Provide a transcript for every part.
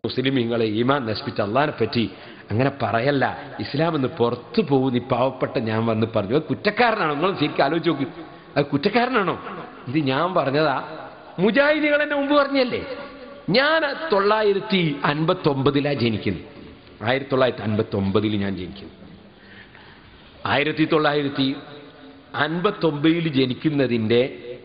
മുസ്ലിമീങ്ങളെ ഈമാൻ നശിപ്പിച്ച അള്ളഹാനെ പറ്റി അങ്ങനെ പറയല്ല ഇസ്ലാം എന്ന് പുറത്തു പോകുന്ന ഈ പാവപ്പെട്ട ഞാൻ വന്ന് പറഞ്ഞു അത് കുറ്റക്കാരനാണോ നിങ്ങൾ ശരിക്കും ആലോചിച്ച് നോക്ക് അത് കുറ്റക്കാരനാണോ ഇത് ഞാൻ പറഞ്ഞതാ മുജാഹിദികൾ എന്നെ മുമ്പ് പറഞ്ഞല്ലേ ഞാൻ തൊള്ളായിരത്തി അൻപത്തി ഒമ്പതിലാണ് ജനിക്കുന്നത് ആയിരത്തി തൊള്ളായിരത്തി അൻപത്തി ഒമ്പതിൽ ഞാൻ ജനിക്കുന്നു ആയിരത്തി തൊള്ളായിരത്തി അൻപത്തി ഒമ്പതിൽ ജനിക്കുന്നതിൻ്റെ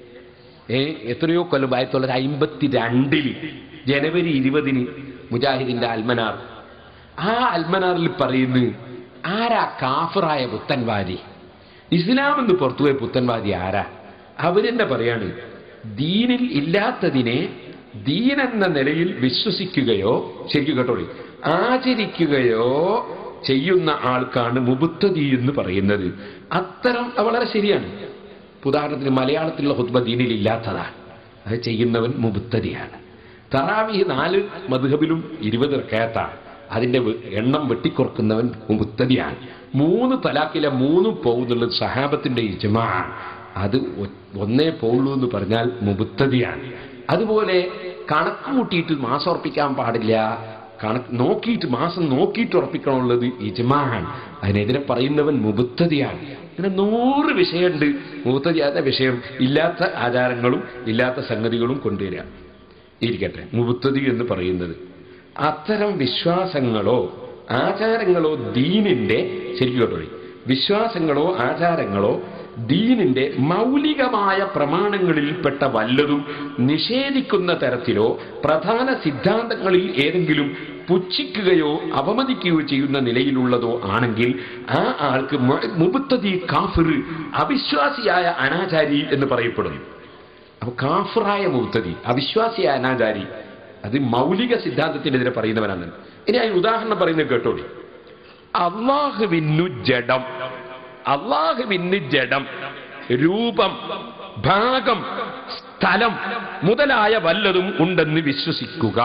ഏ, എത്രയോ കൊല്ലം ആയിരത്തി തൊള്ളായിരത്തി അമ്പത്തി രണ്ടില് ജനുവരി ഇരുപതിന് മുജാഹിദിന്റെ അൽമനാർ ആ അൽമനാറിൽ പറയുന്നു ആരാ കാഫറായ പുത്തൻവാദി ഇസ്ലാം എന്ന് പുറത്തുപോയ പുത്തൻവാദി ആരാ അവരെന്നെ പറയാണ് ദീനിൽ ഇല്ലാത്തതിനെ ദീൻ എന്ന നിലയിൽ വിശ്വസിക്കുകയോ ശരിക്കും കേട്ടോളി ആചരിക്കുകയോ ചെയ്യുന്ന ആൾക്കാണ് മുബുത്തതി എന്ന് പറയുന്നത് അത്തരം അത് വളരെ ശരിയാണ് ഉദാഹരണത്തിന് മലയാളത്തിലുള്ള ഹുദ്ബ ദീനിൽ ഇല്ലാത്തതാണ് അത് ചെയ്യുന്നവൻ മുബുത്തതിയാണ് തറാവി നാല് മധുഹബിലും ഇരുപത് റക്കയത്താണ് അതിന്റെ വെ- എണ്ണം വെട്ടിക്കുറക്കുന്നവൻ മുബുത്തതിയാണ് മൂന്ന് തലാക്കിലെ മൂന്നും പോകുന്നുള്ളത് സഹാബത്തിന്റെ ഇജ്മാണ് അത് ഒ- ഒന്നേ പോകുള്ളൂ എന്ന് പറഞ്ഞാൽ മുബുത്തതിയാണ് അതുപോലെ കണക്ക് കൂട്ടിയിട്ട് മാസം ഉറപ്പിക്കാൻ പാടില്ല കണക്ക് നോക്കിയിട്ട് മാസം നോക്കിയിട്ട് ഉറപ്പിക്കണമുള്ളത് ഇജ്മാൻ അതിനെതിരെ പറയുന്നവൻ മുബുത്തതിയാണ് ഇങ്ങനെ നൂറ് വിഷയമുണ്ട് മുബുത്തതിയാത്ത വിഷയം ഇല്ലാത്ത ആചാരങ്ങളും ഇല്ലാത്ത സംഗതികളും കൊണ്ടുവരിക ഇരിക്കട്ടെ മുബുത്തതി എന്ന് പറയുന്നത് അത്തരം വിശ്വാസങ്ങളോ ആചാരങ്ങളോ ദീനിന്റെ ശരിക്കും കേട്ടോ വിശ്വാസങ്ങളോ ആചാരങ്ങളോ ദീനിന്റെ മൗലികമായ പ്രമാണങ്ങളിൽപ്പെട്ട വല്ലതും നിഷേധിക്കുന്ന തരത്തിലോ പ്രധാന സിദ്ധാന്തങ്ങളിൽ ഏതെങ്കിലും പുച്ഛിക്കുകയോ അവമതിക്കുകയോ ചെയ്യുന്ന നിലയിലുള്ളതോ ആണെങ്കിൽ ആ ആൾക്ക് മു- മുബത്തതി കാഫിർ അവിശ്വാസിയായ അനാചാരി എന്ന് പറയപ്പെടുന്നു അപ്പൊ കാഫിറായ മുബത്തതി അവിശ്വാസിയായ അനാചാരി അത് മൗലിക സിദ്ധാന്തത്തിനെതിരെ പറയുന്നവനാണ് ഇനി അതിന് ഉദാഹരണം പറയുന്നത് കേട്ടോടി അള്ളാഹുവിന്നു ജഡം അള്ളാഹുവിന് ജഡം രൂപം ഭാഗം സ്ഥലം മുതലായ വല്ലതും ഉണ്ടെന്ന് വിശ്വസിക്കുക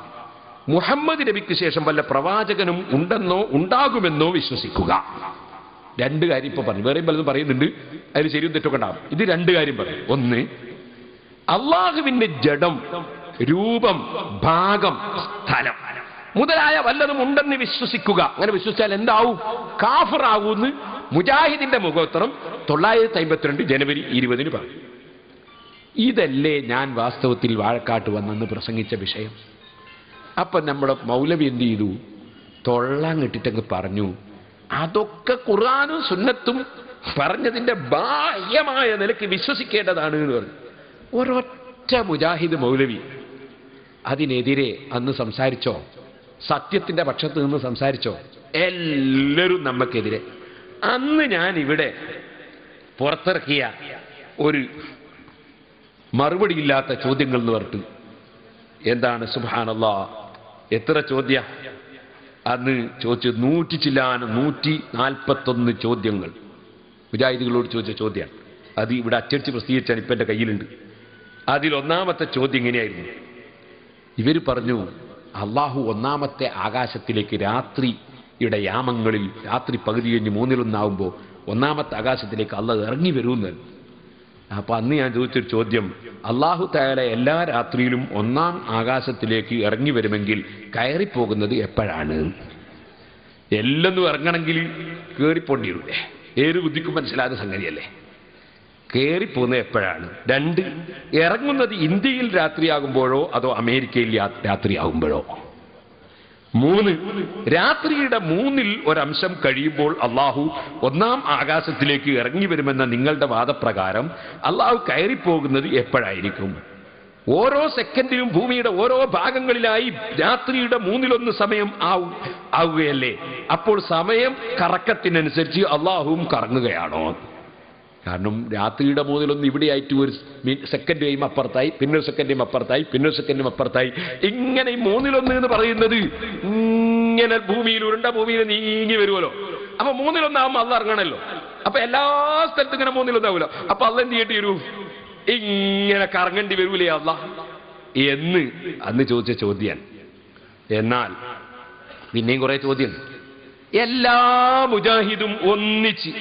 മുഹമ്മദ് നബിക്ക് ശേഷം വല്ല പ്രവാചകനും ഉണ്ടെന്നോ ഉണ്ടാകുമെന്നോ വിശ്വസിക്കുക രണ്ട് കാര്യം ഇപ്പൊ പറഞ്ഞു വേറെയും പലതും പറയുന്നുണ്ട് അതിന് ശരിയും തെറ്റൊക്കെ ഉണ്ടാവും ഇത് രണ്ട് കാര്യം പറയും ഒന്ന് അള്ളാഹുവിന്റെ ജഡം രൂപം ഭാഗം സ്ഥലം മുതലായ വല്ലതും ഉണ്ടെന്ന് വിശ്വസിക്കുക അങ്ങനെ വിശ്വസിച്ചാൽ എന്താവും കാഫറാവൂന്ന് മുജാഹിദിന്റെ മുഖോത്തരം തൊള്ളായിരത്തി അമ്പത്തിരണ്ട് ജനുവരി ഇരുപതിന് പറഞ്ഞു ഇതല്ലേ ഞാൻ വാസ്തവത്തിൽ വാഴക്കാട്ട് വന്നെന്ന് പ്രസംഗിച്ച വിഷയം അപ്പൊ നമ്മുടെ മൗലവി എന്ത് ചെയ്തു തൊള്ളാൻ കിട്ടിട്ടങ്ങ് പറഞ്ഞു അതൊക്കെ ഖുർആാനും സുന്നത്തും പറഞ്ഞതിന്റെ ബാഹ്യമായ നിലയ്ക്ക് വിശ്വസിക്കേണ്ടതാണ് എന്ന് പറഞ്ഞു ഒരൊറ്റ മുജാഹിദ് മൗലവി അതിനെതിരെ അന്ന് സംസാരിച്ചോ സത്യത്തിന്റെ പക്ഷത്ത് നിന്ന് സംസാരിച്ചോ എല്ലാവരും നമുക്കെതിരെ അന്ന് ഞാൻ ഇവിടെ പുറത്തിറക്കിയ ഒരു മറുപടിയില്ലാത്ത ചോദ്യങ്ങൾ എന്ന് പറഞ്ഞിട്ട് എന്താണ് സുബാനല്ല എത്ര ചോദ്യ അന്ന് ചോദിച്ചു നൂറ്റി ചില്ലാനും നൂറ്റി നാൽപ്പത്തൊന്ന് ചോദ്യങ്ങൾ മുജാഹിദുകളോട് ചോദിച്ച ചോദ്യമാണ് അത് ഇവിടെ അച്ചടിച്ച് പ്രസിദ്ധീകരിച്ചാണ് ഇപ്പം എൻ്റെ കയ്യിലുണ്ട് അതിൽ ഒന്നാമത്തെ ചോദ്യം ഇങ്ങനെയായിരുന്നു ഇവർ പറഞ്ഞു അള്ളാഹു ഒന്നാമത്തെ ആകാശത്തിലേക്ക് രാത്രിയുടെ യാമങ്ങളിൽ രാത്രി പകുതി കഴിഞ്ഞ് മൂന്നിലൊന്നാവുമ്പോൾ ഒന്നാമത്തെ ആകാശത്തിലേക്ക് അള്ളാഹ് ഇറങ്ങി വരുമെന്ന് അപ്പൊ അന്ന് ഞാൻ ചോദിച്ചൊരു ചോദ്യം അള്ളാഹു തായാല എല്ലാ രാത്രിയിലും ഒന്നാം ആകാശത്തിലേക്ക് ഇറങ്ങി വരുമെങ്കിൽ കയറിപ്പോകുന്നത് എപ്പോഴാണ് എല്ലൊന്നും ഇറങ്ങണമെങ്കിൽ കയറിപ്പോണ്ടി വരൂലേ ഏത് ബുദ്ധിക്കും മനസ്സിലാകുന്ന സംഗതിയല്ലേ കയറിപ്പോകുന്നത് എപ്പോഴാണ് രണ്ട് ഇറങ്ങുന്നത് ഇന്ത്യയിൽ രാത്രിയാകുമ്പോഴോ അതോ അമേരിക്കയിൽ യാ- രാത്രിയാകുമ്പോഴോ മൂന്ന് രാത്രിയുടെ മൂന്നിൽ ഒരംശം കഴിയുമ്പോൾ അള്ളാഹു ഒന്നാം ആകാശത്തിലേക്ക് ഇറങ്ങി വരുമെന്ന നിങ്ങളുടെ വാദപ്രകാരം അള്ളാഹു കയറിപ്പോകുന്നത് എപ്പോഴായിരിക്കും ഓരോ സെക്കൻഡിലും ഭൂമിയുടെ ഓരോ ഭാഗങ്ങളിലായി രാത്രിയുടെ മൂന്നിലൊന്ന് സമയം ആവു ആവുകയല്ലേ അപ്പോൾ സമയം കറക്കത്തിനനുസരിച്ച് അള്ളാഹുവും കറങ്ങുകയാണോ കാരണം രാത്രിയുടെ മൂന്നിലൊന്ന് ഇവിടെയായിട്ട് ഒരു മി- സെക്കൻഡ് കഴിയുമ്പോൾ അപ്പുറത്തായി പിന്നെ ഒരു സെക്കൻഡും അപ്പുറത്തായി പിന്നെ ഒരു സെക്കൻഡും അപ്പുറത്തായി ഇങ്ങനെ ഈ മൂന്നിലൊന്ന് എന്ന് പറയുന്നത് ഇങ്ങനെ ഭൂമിയിൽ ഉരുണ്ട ഭൂമിയിൽ നീങ്ങി വരുമല്ലോ അപ്പൊ മൂന്നിലൊന്നാകുമ്പോൾ അല്ല ഇറങ്ങണല്ലോ അപ്പൊ എല്ലാ സ്ഥലത്തും ഇങ്ങനെ മൂന്നിലൊന്നാവുമല്ലോ അപ്പൊ അല്ല എന്ത് ചെയ്യേണ്ടി വരൂ ഇങ്ങനെ കറങ്ങേണ്ടി വരൂലേ അല്ല എന്ന് അന്ന് ചോദിച്ച ചോദ്യം എന്നാൽ പിന്നെയും കുറെ ചോദ്യം എല്ലാ മുജാഹിദും ഒന്നിച്ച്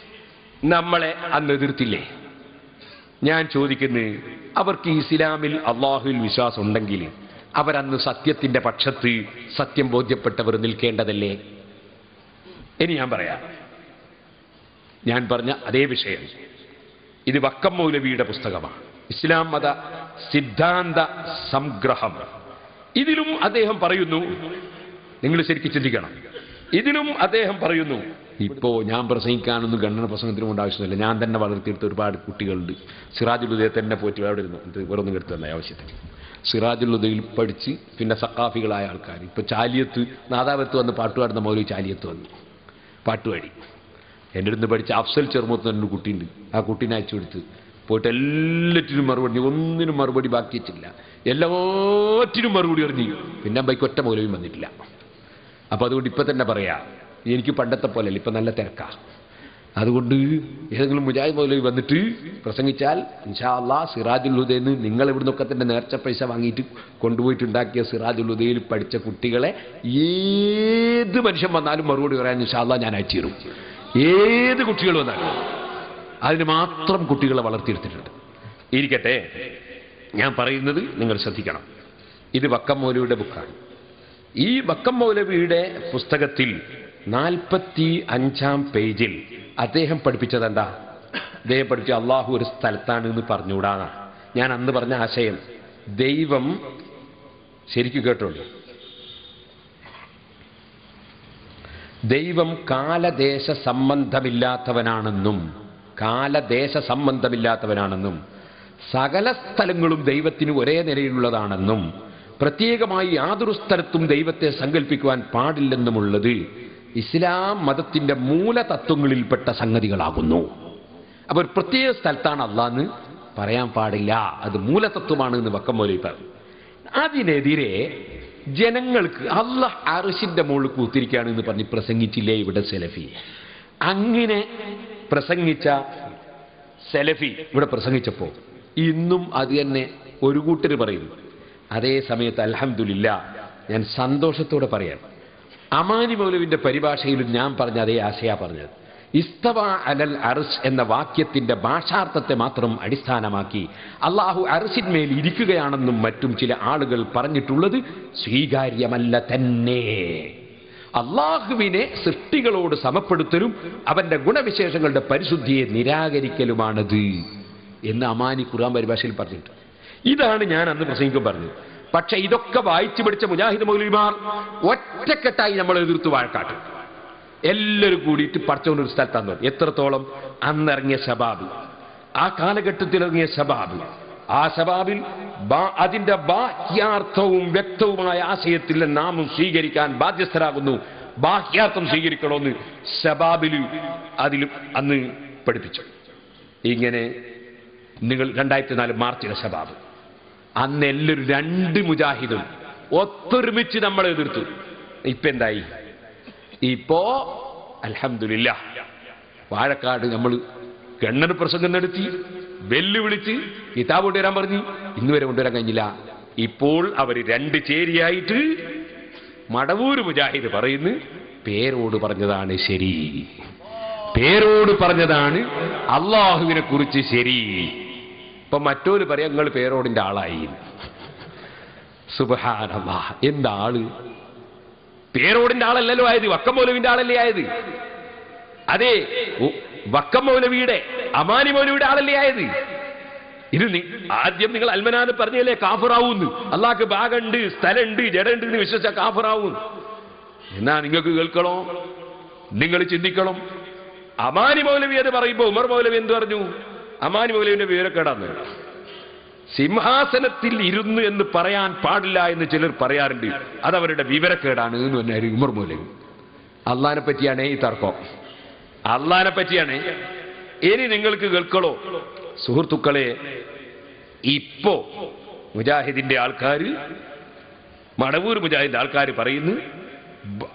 നമ്മളെ അന്ന് എതിർത്തില്ലേ ഞാൻ ചോദിക്കുന്നത് അവർക്ക് ഇസ്ലാമിൽ അള്ളാഹുവിൽ വിശ്വാസം ഉണ്ടെങ്കിൽ അവരന്ന് സത്യത്തിന്റെ പക്ഷത്ത് സത്യം ബോധ്യപ്പെട്ടവർ നിൽക്കേണ്ടതല്ലേ ഇനി ഞാൻ പറയാം ഞാൻ പറഞ്ഞ അതേ വിഷയം ഇത് വക്കം മൗലവിയുടെ പുസ്തകമാണ് ഇസ്ലാം മത സിദ്ധാന്ത സംഗ്രഹം ഇതിലും അദ്ദേഹം പറയുന്നു നിങ്ങൾ ശരിക്കും ചിന്തിക്കണം ഇതിലും അദ്ദേഹം പറയുന്നു ഇപ്പോ ഞാൻ പ്രസംഗിക്കാനൊന്നും ഗണ്ണന പ്രസംഗത്തിനും കൊണ്ട് ആവശ്യമില്ല ഞാൻ തന്നെ വളർത്തിയെടുത്ത ഒരുപാട് കുട്ടികളുണ്ട് സിറാജുൽ ഉദയെ തന്നെ പോയിട്ട് അവിടെ ഇരുന്നു ഇത് വേറെ ഒന്നും എടുത്തല്ല ആവശ്യത്തിന് സിറാജുൽ ഉദയിൽ പഠിച്ച് പിന്നെ സക്കാഫികളായ ആൾക്കാർ ഇപ്പൊ ചാലിയത്ത് നാദാവത്ത് വന്ന് പാട്ടുപാടുന്ന മൗലവി ചാലിയത്ത് വന്നു പാട്ടുപാടി എൻ്റെ അടുത്ത് പഠിച്ച അഫ്സൽ ചെറുമത്ത് എന്നൊരു കുട്ടിയുണ്ട് ആ കുട്ടീനെ അയച്ചു കൊടുത്ത് പോയിട്ട് എല്ലാറ്റിനും മറുപടി ഒന്നിനും മറുപടി ബാക്കി വെച്ചില്ല എല്ലാറ്റിനും മറുപടി എറിഞ്ഞു പിന്നെ ബൈക്ക് ഒറ്റ മൗലവും വന്നിട്ടില്ല അപ്പോൾ അതുകൊണ്ട് ഇപ്പം തന്നെ പറയാ എനിക്ക് പണ്ടത്തെ പോലെയല്ല ഇപ്പം നല്ല തിരക്കാ അതുകൊണ്ട് ഏതെങ്കിലും മുജാഹിദ് മൗലവി വന്നിട്ട് പ്രസംഗിച്ചാൽ ഇൻഷാ അള്ളാ സിറാജുൽ ഹുദയെന്ന് നിങ്ങൾ ഇവിടുന്നൊക്കെ തന്നെ നേർച്ച പൈസ വാങ്ങിയിട്ട് കൊണ്ടുപോയിട്ട് ഉണ്ടാക്കിയ സിറാജുൽ ഹുദയിൽ പഠിച്ച കുട്ടികളെ ഏത് മനുഷ്യൻ വന്നാലും മറുപടി പറയാൻ ഇൻഷാ അള്ളാ ഞാൻ അയച്ചു തരും ഏത് കുട്ടികൾ വന്നാലും അതിന് മാത്രം കുട്ടികളെ വളർത്തിയെടുത്തിട്ടുണ്ട് ഇരിക്കട്ടെ ഞാൻ പറയുന്നത് നിങ്ങൾ ശ്രദ്ധിക്കണം ഇത് വക്കം മൗലവിയുടെ ബുക്കാണ് ഈ വക്കം മൗലവിയുടെ പുസ്തകത്തിൽ നാൽപ്പത്തി അഞ്ചാം പേജിൽ അദ്ദേഹം പഠിപ്പിച്ചത് എന്താ അദ്ദേഹം പഠിപ്പിച്ച അള്ളാഹു ഒരു സ്ഥലത്താണ് എന്ന് പറഞ്ഞുകൂടാണ് ഞാൻ അന്ന് പറഞ്ഞ ആശയം ദൈവം ശരിക്കും കേട്ടോളൂ ദൈവം കാലദേശ സംബന്ധമില്ലാത്തവനാണെന്നും കാലദേശ സംബന്ധമില്ലാത്തവനാണെന്നും സകല സ്ഥലങ്ങളും ദൈവത്തിന് ഒരേ നിലയിലുള്ളതാണെന്നും പ്രത്യേകമായി യാതൊരു സ്ഥലത്തും ദൈവത്തെ സങ്കല്പിക്കുവാൻ പാടില്ലെന്നുമുള്ളത് ഇസ്ലാം മതത്തിന്റെ മൂലതത്വങ്ങളിൽപ്പെട്ട സംഗതികളാകുന്നു അപ്പോൾ ഒരു പ്രത്യേക സ്ഥലത്താണ് അള്ളാന്ന് പറയാൻ പാടില്ല അത് മൂലതത്വമാണ് എന്ന് വക്കം മൗലവി പറഞ്ഞു അതിനെതിരെ ജനങ്ങൾക്ക് അള്ളാഹ് അറിഷിന്റെ മുകളിൽ കൂത്തിരിക്കുകയാണ് എന്ന് പറഞ്ഞ് പ്രസംഗിച്ചില്ലേ ഇവിടെ സെലഫി അങ്ങനെ പ്രസംഗിച്ച സെലഫി ഇവിടെ പ്രസംഗിച്ചപ്പോ ഇന്നും അത് തന്നെ ഒരു കൂട്ടർ പറയുന്നു അതേ സമയത്ത് അൽഹംദുലില്ല ഞാൻ സന്തോഷത്തോടെ പറയാം അമാനി മൗലവിന്റെ പരിഭാഷയിലും ഞാൻ പറഞ്ഞ അതേ ആശയ പറഞ്ഞത് ഇസ്തവ അലൽ അർസ് എന്ന വാക്യത്തിന്റെ ഭാഷാർത്ഥത്തെ മാത്രം അടിസ്ഥാനമാക്കി അള്ളാഹു അർസിന്മേൽ ഇരിക്കുകയാണെന്നും മറ്റും ചില ആളുകൾ പറഞ്ഞിട്ടുള്ളത് സ്വീകാര്യമല്ല തന്നെ അള്ളാഹുവിനെ സൃഷ്ടികളോട് സമപ്പെടുത്തലും അവന്റെ ഗുണവിശേഷങ്ങളുടെ പരിശുദ്ധിയെ നിരാകരിക്കലുമാണത് എന്ന് അമാനി ഖുർആൻ പരിഭാഷയിൽ പറഞ്ഞിട്ടുണ്ട് ഇതാണ് ഞാൻ അന്ന് പ്രസംഗിക്കും പറഞ്ഞത് പക്ഷെ ഇതൊക്കെ വായിച്ചു പിടിച്ച മുജാഹിദ് മൗലവിമാർ ഒറ്റക്കെട്ടായി നമ്മൾ എതിർത്ത് വാഴക്കാട്ടും എല്ലാവരും കൂടിയിട്ട് പഠിച്ചുകൊണ്ട് ഒരു സ്ഥലത്താന്ന് പറഞ്ഞു എത്രത്തോളം അന്നിറങ്ങിയ ശബാബ് ആ കാലഘട്ടത്തിൽ ഇറങ്ങിയ ശബാബ് ആ ശബാബിൽ ബാ- അതിന്റെ ബാഹ്യാർത്ഥവും വ്യക്തവുമായ ആശയത്തിൽ നാമും സ്വീകരിക്കാൻ ബാധ്യസ്ഥരാകുന്നു ബാഹ്യാർത്ഥം സ്വീകരിക്കണമെന്ന് ശബാബിൽ അതിലും അന്ന് പഠിപ്പിച്ചു ഇങ്ങനെ നിങ്ങൾ രണ്ടായിരത്തി നാല് മാർച്ചിലെ ശബാബ് അന്ന് എല്ലാവരും രണ്ട് മുജാഹിദും ഒത്തൊരുമിച്ച് നമ്മൾ എതിർത്തു ഇപ്പൊ എന്തായി ഇപ്പോ അൽഹംദുലില്ല വാഴക്കാട് നമ്മൾ ഗണ്ണന് പ്രസംഗം നടത്തി വെല്ലുവിളിച്ച് കിതാബ് കൊണ്ടുവരാൻ പറഞ്ഞു ഇന്ന് വരെ കൊണ്ടുവരാൻ കഴിഞ്ഞില്ല ഇപ്പോൾ അവർ രണ്ട് ചേരിയായിട്ട് മടവൂര് മുജാഹിദ് പറയുന്നു പേരോട് പറഞ്ഞതാണ് ശരി പേരോട് പറഞ്ഞതാണ് അള്ളാഹുവിനെ കുറിച്ച് ശരി ഇപ്പൊ മറ്റൊരു പറയാം നിങ്ങൾ പേരോടിന്റെ ആളായി സുബഹാനല്ലാ എന്താ ആള് പേരോടിന്റെ ആളല്ലല്ലോ ആയത് വക്കം മൗലവിന്റെ ആളല്ലേ ആയത് അതെ ഉ- വക്കം മൗലവിയുടെ അമാനി മൗലവിയുടെ ആളല്ലേ ആയത് ഇത് നി- ആദ്യം നിങ്ങൾ അൽമനാന് പറഞ്ഞല്ലേ കാഫറാവൂന്ന് അള്ളാഹ്ക്ക് ഭാഗമുണ്ട് സ്ഥലമുണ്ട് ജഡമുണ്ട് എന്ന് വിശ്വസിച്ച കാഫറാവും എന്നാ നിങ്ങൾക്ക് കേൾക്കണോ നിങ്ങൾ ചിന്തിക്കണം അമാനി മൗലവി എന്ന് പറയുമ്പോ ഉമർ മൗലവി എന്ത് പറഞ്ഞു അമാനി മൗലവിന്റെ വിവരക്കേടാന്ന് സിംഹാസനത്തിൽ ഇരുന്നു എന്ന് പറയാൻ പാടില്ല എന്ന് ചിലർ പറയാറുണ്ട് അതവരുടെ വിവരക്കേടാണ് എന്ന് പറഞ്ഞാൽ ഉമർ മൗലവി അള്ളഹാനെ പറ്റിയാണ് ഈ തർക്കം അള്ളഹാനെ പറ്റിയാണ് ഇനി നിങ്ങൾക്ക് കേൾക്കണോ സുഹൃത്തുക്കളെ ഇപ്പോ മുജാഹിദിന്റെ ആൾക്കാർ മടവൂർ മുജാഹിദിന്റെ ആൾക്കാർ പറയുന്നു ബ-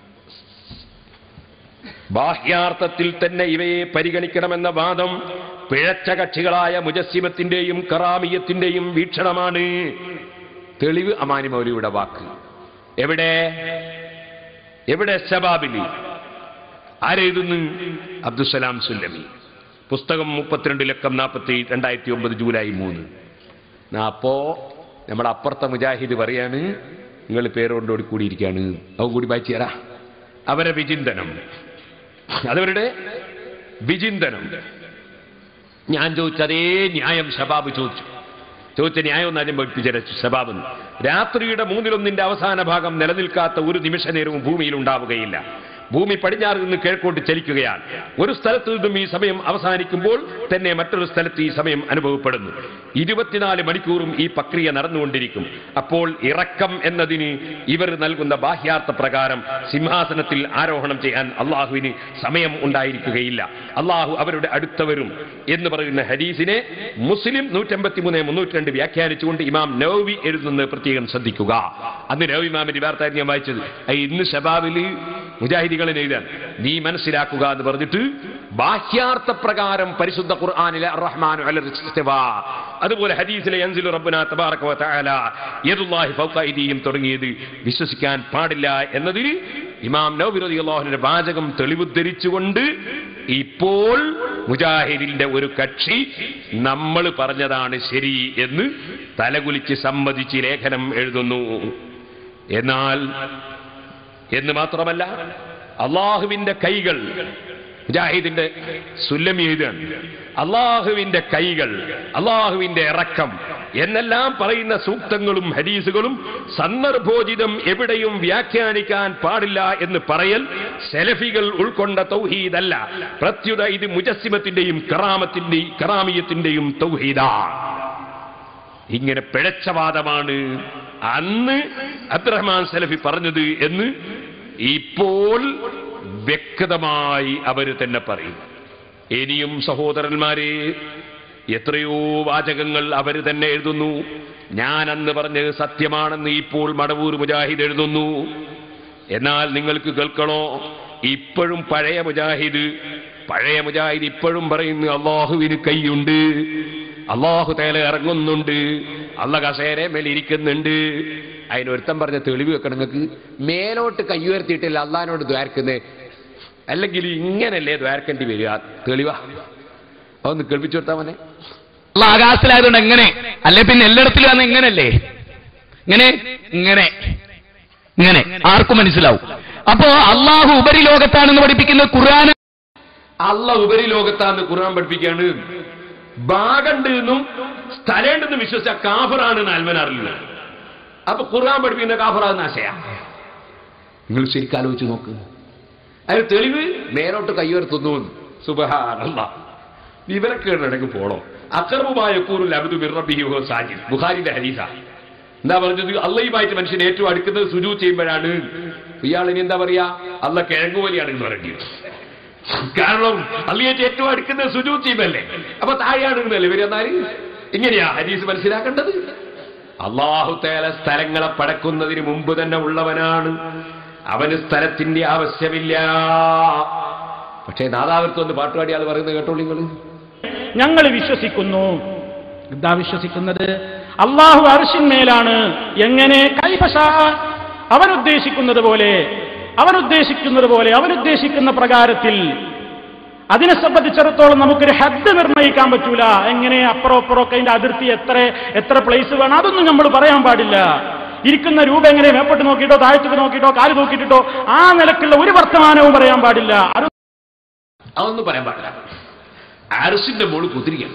ബാഹ്യാർത്ഥത്തിൽ തന്നെ ഇവയെ പരിഗണിക്കണമെന്ന വാദം പിഴച്ച കക്ഷികളായ മുജസ്സിമത്തിന്റെയും കറാമിയത്തിന്റെയും വീക്ഷണമാണ് തെളിവ് അമാനി മൗലിയുടെ വാക്ക് എവിടെ എവിടെ ശബാബിലി ആരെഴുതുന്നു അബ്ദുസലാം സുല്ലമി പുസ്തകം മുപ്പത്തിരണ്ട് ലക്കം നാൽപ്പത്തി രണ്ടായിരത്തി ഒമ്പത് ജൂലൈ മൂന്ന് നാ അപ്പോ നമ്മുടെ അപ്പുറത്തെ മുജാഹിദ് പറയാണ് നിങ്ങൾ പേരോണ്ടോടി കൂടിയിരിക്കുകയാണ് അവൻ കൂടി വായിച്ചു തരാ അവരെ വിചിന്തനം അതവരുടെ വിചിന്തനം ഞാൻ ചോദിച്ച അതേ ന്യായം ഷബാബ് ചോദിച്ചു ചോദിച്ച ന്യായം ഒന്ന് ആദ്യം പഠിപ്പിച്ച ഷബാബ് രാത്രിയുടെ മൂന്നിലൊന്നിന്റെ അവസാന ഭാഗം നിലനിൽക്കാത്ത ഒരു നിമിഷ നേരവും ഭൂമിയിൽ ഉണ്ടാവുകയില്ല ഭൂമി പടിഞ്ഞാറ് നിന്ന് കിഴക്കോട്ട് ചലിക്കുകയാണ് ഒരു സ്ഥലത്ത് നിന്നും ഈ സമയം അവസാനിക്കുമ്പോൾ തന്നെ മറ്റൊരു സ്ഥലത്ത് ഈ സമയം അനുഭവപ്പെടുന്നു ഇരുപത്തിനാല് മണിക്കൂറും ഈ പ്രക്രിയ നടന്നുകൊണ്ടിരിക്കും അപ്പോൾ ഇറക്കം എന്നതിന് ഇവർ നൽകുന്ന ബാഹ്യാർത്ഥ പ്രകാരം സിംഹാസനത്തിൽ ആരോഹണം ചെയ്യാൻ അള്ളാഹുവിന് സമയം ഉണ്ടായിരിക്കുകയില്ല അള്ളാഹു അവരുടെ അടുത്തവരും എന്ന് പറയുന്ന ഹദീസിനെ മുസ്ലിം നൂറ്റമ്പത്തി മൂന്ന് മുന്നൂറ്റി രണ്ട് വ്യാഖ്യാനിച്ചുകൊണ്ട് ഇമാം നവവി എഴുതുന്നത് പ്രത്യേകം ശ്രദ്ധിക്കുക അന്ന് നവി ഇമാമിന്റെ വാർത്ത ഞാൻ വായിച്ചത് ആ ഇന്ന് ഷബാബിൽ മുജാഹിദികളെ എഴുതാൻ നീ മനസ്സിലാക്കുക എന്ന് പറഞ്ഞിട്ട് ബാഹ്യാർത്ഥ പ്രകാരം പരിശുദ്ധ ഖുർആാനിലെ റഹ്മാൻ അതുപോലെ ഹദീസിലെ അൻസിലു റബ്ബുന തബാറക വ തആല യദുല്ലാഹി ഫൗക ഐദിഹിം തുടങ്ങിയത് വിശ്വസിക്കാൻ പാടില്ല എന്നതിൽ ഇമാം നവവി റളിയല്ലാഹുവിന്റെ വാചകം തെളിവുദ്ധരിച്ചുകൊണ്ട് ഇപ്പോൾ മുജാഹിദിന്റെ ഒരു കക്ഷി നമ്മൾ പറഞ്ഞതാണ് ശരി എന്ന് തലകുലിച്ച് സമ്മതിച്ച് ലേഖനം എഴുതുന്നു എന്നാൽ എന്ന് മാത്രമല്ല അള്ളാഹുവിന്റെ കൈകൾ മുജാഹിദിന്റെ സുല്ലമി എഴുതാണ് അള്ളാഹുവിന്റെ കൈകൾ അള്ളാഹുവിന്റെ ഇറക്കം എന്നെല്ലാം പറയുന്ന സൂക്തങ്ങളും ഹദീസുകളും സന്ദർഭോചിതം എവിടെയും വ്യാഖ്യാനിക്കാൻ പാടില്ല എന്ന് പറയൽ സെലഫികൾ ഉൾക്കൊണ്ട തൗഹീദല്ല പ്രത്യുത ഇത് മുജസ്സിമത്തിന്റെയും കറാമത്തിന്റെയും കറാമിയത്തിന്റെയും തൗഹീദാണ് ഇങ്ങനെ പിഴച്ച വാദമാണ് അന്ന് അബ്ദുറഹ്മാൻ സലഫി പറഞ്ഞത് എന്ന് ഇപ്പോൾ വ്യക്തമായി അവർ തന്നെ പറയും ഇനിയും സഹോദരന്മാരെ എത്രയോ വാചകങ്ങൾ അവർ തന്നെ എഴുതുന്നു ഞാൻ അന്ന് പറഞ്ഞത് സത്യമാണെന്ന് ഇപ്പോൾ മടവൂർ മുജാഹിദ് എഴുതുന്നു എന്നാൽ നിങ്ങൾക്ക് കേൾക്കണോ ഇപ്പോഴും പഴയ മുജാഹിദ് പഴയ മുജാഹിദ് ഇപ്പോഴും പറയുന്നു അള്ളാഹുവിന് കൈയുണ്ട് അള്ളാഹു തേല ഇറങ്ങുന്നുണ്ട് അള്ള കസേര മേലിരിക്കുന്നുണ്ട് അതിനൊരുത്തം പറഞ്ഞ തെളിവ് വെക്കണം നിങ്ങൾക്ക് മേലോട്ട് കൈയുയർത്തിയിട്ടില്ല അള്ളഹാനോട് ദ്വാരക്കുന്നേ അല്ലെങ്കിൽ ഇങ്ങനല്ലേ ദ്വാരക്കേണ്ടി വരിക തെളിവാ അതൊന്ന് കേൾപ്പിച്ചു കൊടുത്താ മനെ അള്ള ആകാശത്തിലായതുകൊണ്ട് എങ്ങനെ അല്ലെ പിന്നെ എല്ലായിടത്തിലും അന്ന് ഇങ്ങനല്ലേ ഇങ്ങനെ ഇങ്ങനെ ഇങ്ങനെ ആർക്കും മനസ്സിലാവും അപ്പോ അള്ളാഹു ഉപരിലോകത്താണെന്ന് പഠിപ്പിക്കുന്ന ഖുർആൻ അള്ള ഉപരിലോകത്താന്ന് ഖുർആൻ പഠിപ്പിക്കാണ് ഭാഗണ്ട് എന്നും സ്ഥലമുണ്ടെന്നും വിശ്വസിച്ച കാഫറാണ് ആൽമനാറില്ല അപ്പൊ ഖുർആൻ പഠിപ്പിക്കുന്ന കാഫറാകുന്ന ആശയ നിങ്ങൾ ശരിക്കും ആലോചിച്ച് നോക്ക് അതിന് തെളിവ് മേലോട്ട് കയ്യുയർത്തുന്നു സുബഹാനല്ല വിവരക്കേടിടക്ക് പോണോ അക്രമമായ കൂറിൽ അബ്ദു മിറബിഹോ സാജിദ് ബുഖാരിന്റെ ഹരീസ എന്താ പറഞ്ഞത് അള്ളയുമായിട്ട് മനുഷ്യൻ ഏറ്റവും അടുക്കുന്നത് സുജു ചെയ്യുമ്പോഴാണ് ഇയാൾ ഇനി എന്താ പറയാ അള്ള കിഴങ്ങുപോലെയാണ് എന്ന് പറയേണ്ടത് കാരണം അള്ളിയേറ്റ് ഏറ്റവും അടുക്കുന്നത് സുജു ചെയ്യുമ്പല്ലേ അപ്പൊ താഴെയാണ് എന്നല്ലേ ഇവര് എന്നാല് ഇങ്ങനെയാ ഹരീസ് മനസ്സിലാക്കേണ്ടത് അള്ളാഹു തേല സ്ഥലങ്ങളെ പടക്കുന്നതിന് മുമ്പ് തന്നെ ഉള്ളവനാണ് അവന് സ്ഥലത്തിന്റെ ആവശ്യമില്ല പക്ഷേ നാദാവൃത്തം ഒന്ന് പാട്ടുപാടി ആൾ പറയുന്നത് കേട്ടോളൂ നിങ്ങൾ ഞങ്ങൾ വിശ്വസിക്കുന്നു എന്താ വിശ്വസിക്കുന്നത് അള്ളാഹു അർഷിന്മേലാണ് എങ്ങനെ കൈപശ അവൻ ഉദ്ദേശിക്കുന്നത് പോലെ അവൻ ഉദ്ദേശിക്കുന്നത് പോലെ അവൻ ഉദ്ദേശിക്കുന്ന പ്രകാരത്തിൽ അതിനെ സംബന്ധിച്ചിടത്തോളം നമുക്കൊരു ഹദ് നിർണ്ണയിക്കാൻ പറ്റൂല എങ്ങനെ അപ്പുറം അപ്പുറം ഒക്കെ അതിന്റെ അതിർത്തി എത്ര എത്ര പ്ലേസ് വേണം അതൊന്നും നമ്മൾ പറയാൻ പാടില്ല ഇരിക്കുന്ന രൂപ എങ്ങനെ മേപ്പോട്ട് നോക്കിയിട്ടോ താഴത്തേക്ക് നോക്കിയിട്ടോ കാല് നോക്കിയിട്ടോ ആ നിലക്കുള്ള ഒരു വർത്തമാനവും പറയാൻ പാടില്ല അത് അതൊന്നും പറയാൻ പാടില്ല ആരസിന്റെ മോള് കുതിരിക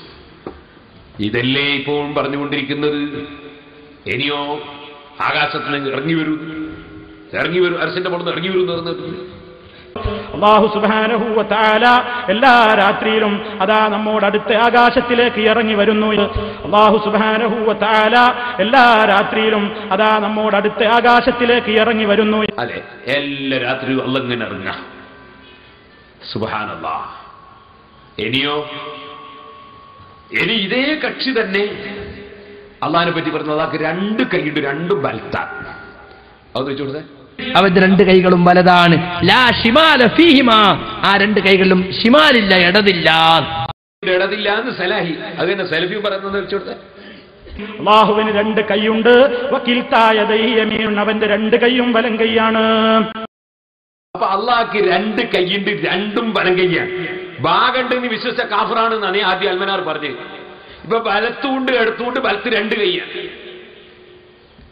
ഇതല്ലേ ഇപ്പോഴും പറഞ്ഞുകൊണ്ടിരിക്കുന്നത് ഇനിയോ ആകാശത്തിൽ നിന്ന് ഇറങ്ങി വരൂ ഇറങ്ങി വരൂ അരസിന്റെ മോള് ഇറങ്ങി വരൂ എന്ന് പറഞ്ഞിട്ടുണ്ട് അള്ളാഹു സുബാനഹുവ താല എല്ലാ രാത്രിയിലും അതാ നമ്മോട് അടുത്ത ആകാശത്തിലേക്ക് ഇറങ്ങി വരുന്നു അള്ളാഹു സുബാനഹുവ താല എല്ലാ രാത്രിയിലും അതാ നമ്മോട് അടുത്ത ആകാശത്തിലേക്ക് ഇറങ്ങി വരുന്നു അതെ എല്ലാ രാത്രിയും അല്ലങ്ങനെ ഇറങ്ങ സുബാനല്ല ഇനിയോ ഇനി ഇതേ കക്ഷി തന്നെ അള്ളഹാനെ പറ്റി പറഞ്ഞത് അതാക്ക് രണ്ട് കൈയുണ്ട് രണ്ടും ബലത്താണ് അത് വെച്ചോടത്തെ അവന്റെ രണ്ട് കൈകളും വലതാണ് ലാ ഷിമാല ഫീഹിമ ആ രണ്ട് കൈകളിലും ഷിമാലില്ല ഇടതില്ല ഇടതില്ല എന്ന് സലാഹി അത് തന്നെ സെൽഫി പറയുന്നത് വെച്ചോടത്തെ അള്ളാഹുവിന് രണ്ട് കൈയുണ്ട് വക്കീൽത്തായ ദൈയമീൻ അവന്റെ രണ്ട് കൈയും വലം കൈയാണ് അപ്പൊ അള്ളാഹ്ക്ക് രണ്ട് കൈയുണ്ട് രണ്ടും വലം കൈയാണ് ഭാഗണ്ടെന്ന് വിശ്വസിച്ച കാഫറാണെന്നാണ് ആദ്യം അൽമനാർ പറഞ്ഞത് ഇപ്പൊ വലത്തുകൊണ്ട് എടുത്തുകൊണ്ട് വലത്ത് രണ്ട് കൈയാണ്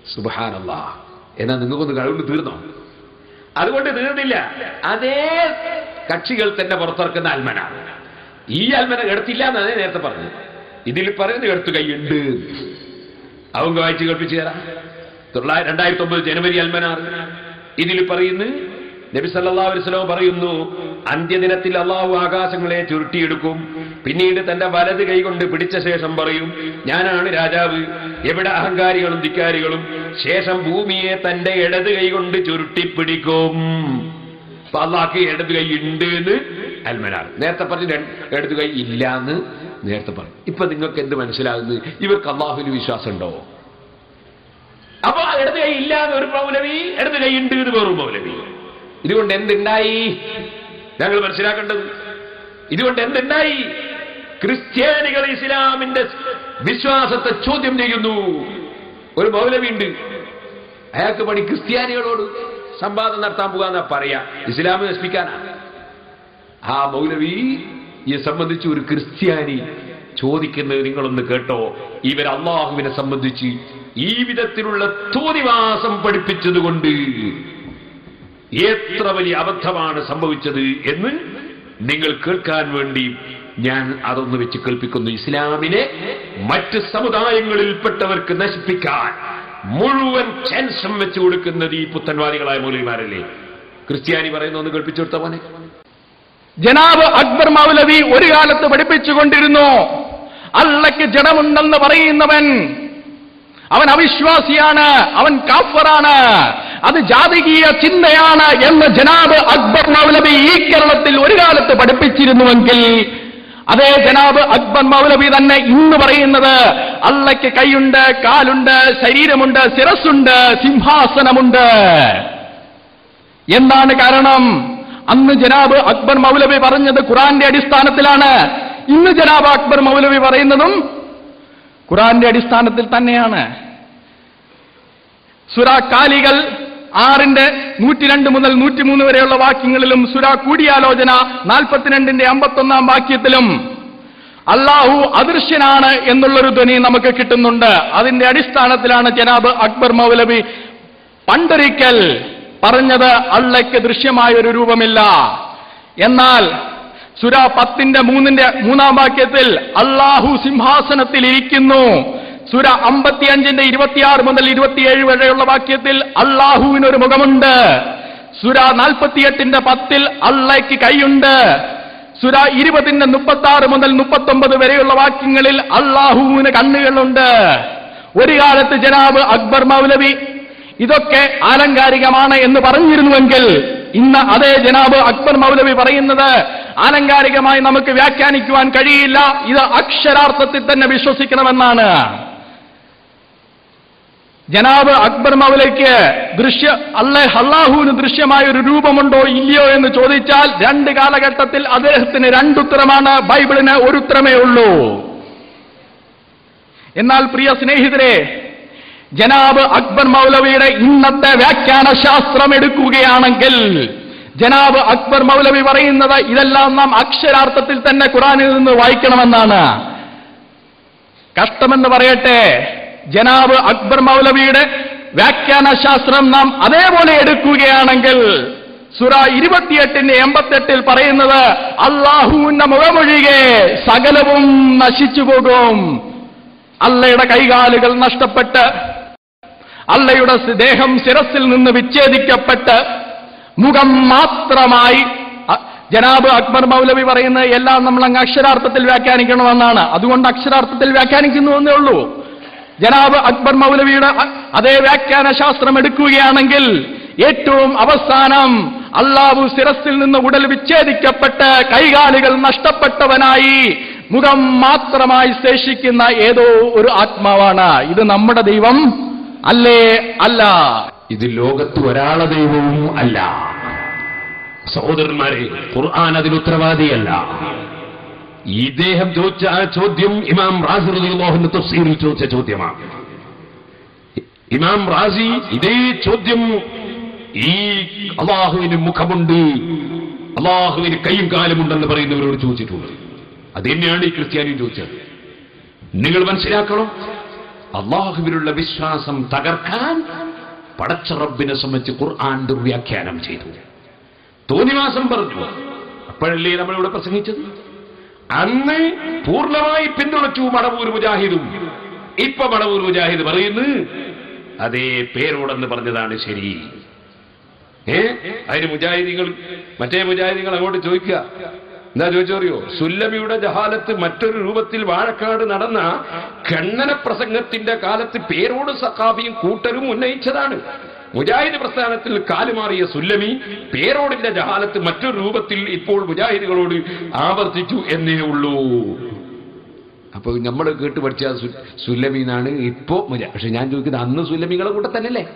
സുബഹാനല്ല എന്നാ നിങ്ങൾക്കൊന്ന് കഴിവുണ്ട് തീർന്നോ അതുകൊണ്ട് തീർന്നില്ല അതേ കക്ഷികൾ തന്നെ പുറത്തിറക്കുന്ന അൽമന ഈ അൽമന എടുത്തില്ല എന്നാണ് ഞാൻ നേരത്തെ പറഞ്ഞു ഇതിൽ പറയുന്നത് എടുത്തു കൈയുണ്ട് அவங்க വായിച്ച് കേൾപ്പിച്ചു തരാം തൊള്ളായിരം രണ്ടായിരത്തി ഒമ്പത് ജനുവരി അൽമനാർ ഇതിൽ പറയുന്നു നബി സല്ലല്ലാഹു അലൈഹി വസല്ലം പറയുന്നു അന്ത്യദിനത്തിൽ അള്ളാഹു ആകാശങ്ങളെ ചുരുട്ടിയെടുക്കും പിന്നീട് തന്റെ വലത് കൈകൊണ്ട് പിടിച്ച ശേഷം പറയും ഞാനാണ് രാജാവ് എവിടെ അഹങ്കാരികളും ധിക്കാരികളും ശേഷം ഭൂമിയെ തന്റെ ഇടത് കൈകൊണ്ട് ചുരുട്ടിപ്പിടിക്കും അപ്പൊ അള്ളാഹ്ക്ക് ഇടത് കൈ ഉണ്ട് എന്ന് അൽമനാർ നേരത്തെ പറഞ്ഞു രണ്ട് ഇടത് കൈ ഇല്ല എന്ന് നേരത്തെ പറഞ്ഞു ഇപ്പൊ നിങ്ങൾക്ക് എന്ത് മനസ്സിലാകുന്നു ഇവർക്ക് അള്ളാഹുവിന് വിശ്വാസമുണ്ടോ അപ്പൊ ആ ഇടത് കൈ ഇല്ല എന്ന് ഒരു മൗലവി ഇടത് കൈ ഉണ്ട് എന്ന് വേറൊരു മൗലവി ഇതുകൊണ്ട് എന്തുണ്ടായി ഞങ്ങൾ മനസ്സിലാക്കേണ്ടത് ഇതുകൊണ്ട് എന്തുണ്ടായി ക്രിസ്ത്യാനികൾ ഇസ്ലാമിന്റെ വിശ്വാസത്തെ ചോദ്യം ചെയ്യുന്നു ഒരു മൗലവി ഉണ്ട് അയാൾക്ക് പണി ക്രിസ്ത്യാനികളോട് സംവാദം നടത്താൻ പോകാന്നാ പറയാ ഇസ്ലാം നശിപ്പിക്കാനാ ആ മൗലവിയെ സംബന്ധിച്ച് ഒരു ക്രിസ്ത്യാനി ചോദിക്കുന്നത് നിങ്ങളൊന്ന് കേട്ടോ ഇവർ അള്ളാഹുവിനെ സംബന്ധിച്ച് ഈ വിധത്തിലുള്ള തോന്നിവാസം പഠിപ്പിച്ചതുകൊണ്ട് എത്ര വലിയ അബദ്ധമാണ് സംഭവിച്ചത് എന്ന് നിങ്ങൾ കേൾക്കാൻ വേണ്ടി ഞാൻ അതൊന്ന് വെച്ച് കേൾപ്പിക്കുന്നു ഇസ്ലാമിനെ മറ്റ് സമുദായങ്ങളിൽപ്പെട്ടവർക്ക് നശിപ്പിക്കാൻ മുഴുവൻ ചാൻസും വെച്ച് കൊടുക്കുന്നത് ഈ പുത്തൻവാദികളായ മൗലവിമാരല്ലേ ക്രിസ്ത്യാനി പറയുന്ന ഒന്ന് കേൾപ്പിച്ചു കൊടുത്ത പോലെ ജനാബ് അക്ബർ മൗലവി ഒരു കാലത്ത് പഠിപ്പിച്ചുകൊണ്ടിരുന്നു അള്ളയ്ക്ക് ജഡമുണ്ടെന്ന് പറയുന്നവൻ അവൻ അവിശ്വാസിയാണ് അവൻ കാഫറാണ് അത് ജാതകീയ ചിന്തയാണ് എന്ന് ജനാബ് അക്ബർ മൗലവി ഈ കേരളത്തിൽ ഒരു കാലത്ത് പഠിപ്പിച്ചിരുന്നുവെങ്കിൽ അതേ ജനാബ് അക്ബർ മൗലവി തന്നെ ഇന്ന് പറയുന്നത് അള്ളയ്ക്ക് കൈയുണ്ട് കാലുണ്ട് ശരീരമുണ്ട് ശിരസ്സുണ്ട് സിംഹാസനമുണ്ട് എന്താണ് കാരണം അന്ന് ജനാബ് അക്ബർ മൗലവി പറഞ്ഞത് ഖുറാന്റെ അടിസ്ഥാനത്തിലാണ് ഇന്ന് ജനാബ് അക്ബർ മൗലവി പറയുന്നതും ഖുറാന്റെ അടിസ്ഥാനത്തിൽ തന്നെയാണ് സുര കാലികൾ ആറിന്റെ നൂറ്റിരണ്ട് മുതൽ നൂറ്റിമൂന്ന് വരെയുള്ള വാക്യങ്ങളിലും സുര കൂടിയാലോചന നാൽപ്പത്തിരണ്ടിന്റെ അമ്പത്തൊന്നാം വാക്യത്തിലും അള്ളാഹു അദൃശ്യനാണ് എന്നുള്ളൊരു ധ്വനി നമുക്ക് കിട്ടുന്നുണ്ട് അതിന്റെ അടിസ്ഥാനത്തിലാണ് ജനാബ് അക്ബർ മൗലവി പണ്ടൊരിക്കൽ പറഞ്ഞത് അള്ളയ്ക്ക് ദൃശ്യമായ ഒരു രൂപമില്ല എന്നാൽ സുര പത്തിന്റെ മൂന്നിന്റെ മൂന്നാം വാക്യത്തിൽ അള്ളാഹു സിംഹാസനത്തിൽ ഇരിക്കുന്നു സുര അമ്പത്തിയഞ്ചിന്റെ ഇരുപത്തിയാറ് മുതൽ ഇരുപത്തിയേഴ് വരെയുള്ള വാക്യത്തിൽ അള്ളാഹുവിനൊരു മുഖമുണ്ട് സുര നാൽപ്പത്തിയെട്ടിന്റെ പത്തിൽ അള്ളയ്ക്ക് കൈയുണ്ട് സുര ഇരുപതിന്റെ മുപ്പത്തി ആറ് മുതൽ മുപ്പത്തൊമ്പത് വരെയുള്ള വാക്യങ്ങളിൽ അള്ളാഹുവിന് കണ്ണുകളുണ്ട് ഒരു കാലത്ത് ജനാബ് അക്ബർ മൗലവി ഇതൊക്കെ ആലങ്കാരികമാണ് എന്ന് പറഞ്ഞിരുന്നുവെങ്കിൽ ഇന്ന് അതേ ജനാബ് അക്ബർ മൗലവി പറയുന്നത് ആലങ്കാരികമായി നമുക്ക് വ്യാഖ്യാനിക്കുവാൻ കഴിയില്ല ഇത് അക്ഷരാർത്ഥത്തിൽ തന്നെ വിശ്വസിക്കണമെന്നാണ് ജനാബ് അക്ബർ മൗലയ്ക്ക് ദൃശ്യ അല്ല അള്ളാഹുവിന് ദൃശ്യമായ ഒരു രൂപമുണ്ടോ ഇല്ലയോ എന്ന് ചോദിച്ചാൽ രണ്ട് കാലഘട്ടത്തിൽ അദ്ദേഹത്തിന് രണ്ടുത്തരമാണ് ബൈബിളിന് ഒരു ഉത്തരമേ ഉള്ളൂ എന്നാൽ പ്രിയ സ്നേഹിതരെ ജനാബ് അക്ബർ മൗലവിയുടെ ഇന്നത്തെ വ്യാഖ്യാന ശാസ്ത്രം എടുക്കുകയാണെങ്കിൽ ജനാബ് അക്ബർ മൗലവി പറയുന്നത് ഇതെല്ലാം നാം അക്ഷരാർത്ഥത്തിൽ തന്നെ ഖുറാനിൽ നിന്ന് വായിക്കണമെന്നാണ് കഷ്ടമെന്ന് പറയട്ടെ ജനാബ് അക്ബർ മൗലവിയുടെ വ്യാഖ്യാന ശാസ്ത്രം നാം അതേപോലെ എടുക്കുകയാണെങ്കിൽ സുറ ഇരുപത്തിയെട്ടിന്റെ എൺപത്തെട്ടിൽ പറയുന്നത് അള്ളാഹുവിന്റെ മുഖമൊഴികെ സകലവും നശിച്ചു പോകും അള്ളയുടെ കൈകാലുകൾ നഷ്ടപ്പെട്ട് അള്ളയുടെ ദേഹം ശിരസിൽ നിന്ന് വിച്ഛേദിക്കപ്പെട്ട് മുഖം മാത്രമായി അ- ജനാബ് അക്ബർ മൗലവി പറയുന്നത് എല്ലാം നമ്മൾ അങ്ങ് അക്ഷരാർത്ഥത്തിൽ വ്യാഖ്യാനിക്കണമെന്നാണ് അതുകൊണ്ട് അക്ഷരാർത്ഥത്തിൽ വ്യാഖ്യാനിക്കുന്നു എന്നേ ഉള്ളൂ ജനാബ് അക്ബർ മൗലവിയുടെ അ- അതേ വ്യാഖ്യാന ശാസ്ത്രം എടുക്കുകയാണെങ്കിൽ ഏറ്റവും അവസാനം അള്ളാഹു ശിരസിൽ നിന്ന് ഉടൽ വിച്ഛേദിക്കപ്പെട്ട് കൈകാലുകൾ നഷ്ടപ്പെട്ടവനായി മുഖം മാത്രമായി ശേഷിക്കുന്ന ഏതോ ഒരു ആത്മാവാണ് ഇത് നമ്മുടെ ദൈവം അല്ലേ അല്ല ഇത് ലോകത്ത് ഒരാളെ ദൈവവും അല്ല സഹോദരന്മാരെ ഖുർആൻ അതിന് ഉത്തരവാദിയല്ല ഇദ്ദേഹം ചോദിച്ച ആ ചോദ്യം ഇമാം റാസി റളിയല്ലാഹുവിന്റെ തഫ്സീറിൽ ചോദിച്ച ചോദ്യമാണ് ഇമാം റാസി ഇതേ ചോദ്യം ഈ അള്ളാഹുവിന് മുഖമുണ്ട് അള്ളാഹുവിന് കൈയും കാലുമുണ്ടെന്ന് പറയുന്നവരോട് ചോദിച്ചിട്ടുണ്ട് അത് തന്നെയാണ് ഈ ക്രിസ്ത്യാനിയും ചോദിച്ചത് നിങ്ങൾ മനസ്സിലാക്കണം അള്ളാഹുവിലുള്ള വിശ്വാസം തകർക്കാൻ പടച്ച റബ്ബിനെ സംബന്ധിച്ച് ഖുർആൻ ദുർവ്യാഖ്യാനം ചെയ്തു തോന്നിവാസം പറഞ്ഞു അപ്പോഴല്ലേ നമ്മളിവിടെ പ്രസംഗിച്ചത് അന്ന് പൂർണ്ണമായി പിന്തുണച്ചു മടവൂർ മുജാഹിദും ഇപ്പൊ മടവൂർ മുജാഹിദ് പറയുന്നു അതേ പേരോടെന്ന് പറഞ്ഞതാണ് ശരി ഏ അതിന് മുജാഹിദികൾ മറ്റേ മുജാഹിദികൾ അങ്ങോട്ട് ചോദിക്കുക എന്താ ചോദിച്ചറിയോ സുല്ലമിയുടെ ജഹാലത്ത് മറ്റൊരു രൂപത്തിൽ വാഴക്കാട് നടന്ന ഖണ്ഡന പ്രസംഗത്തിന്റെ കാലത്ത് പേരോട് സഖാഫിയും കൂട്ടരും ഉന്നയിച്ചതാണ് മുജാഹിദ് പ്രസ്ഥാനത്തിൽ കാലുമാറിയ സുല്ലമി പേരോടിന്റെ ജഹാലത്ത് മറ്റൊരു രൂപത്തിൽ ഇപ്പോൾ മുജാഹിദുകളോട് ആവർത്തിച്ചു എന്നേ ഉള്ളൂ അപ്പൊ നമ്മൾ കേട്ട് പഠിച്ച സു- സുല്ലമി എന്നാണ് ഇപ്പോ മുജാ പക്ഷെ ഞാൻ ചോദിക്കുന്നത് അന്ന് സുല്ലമികളെ കൂട്ടത്തന്നല്ലേ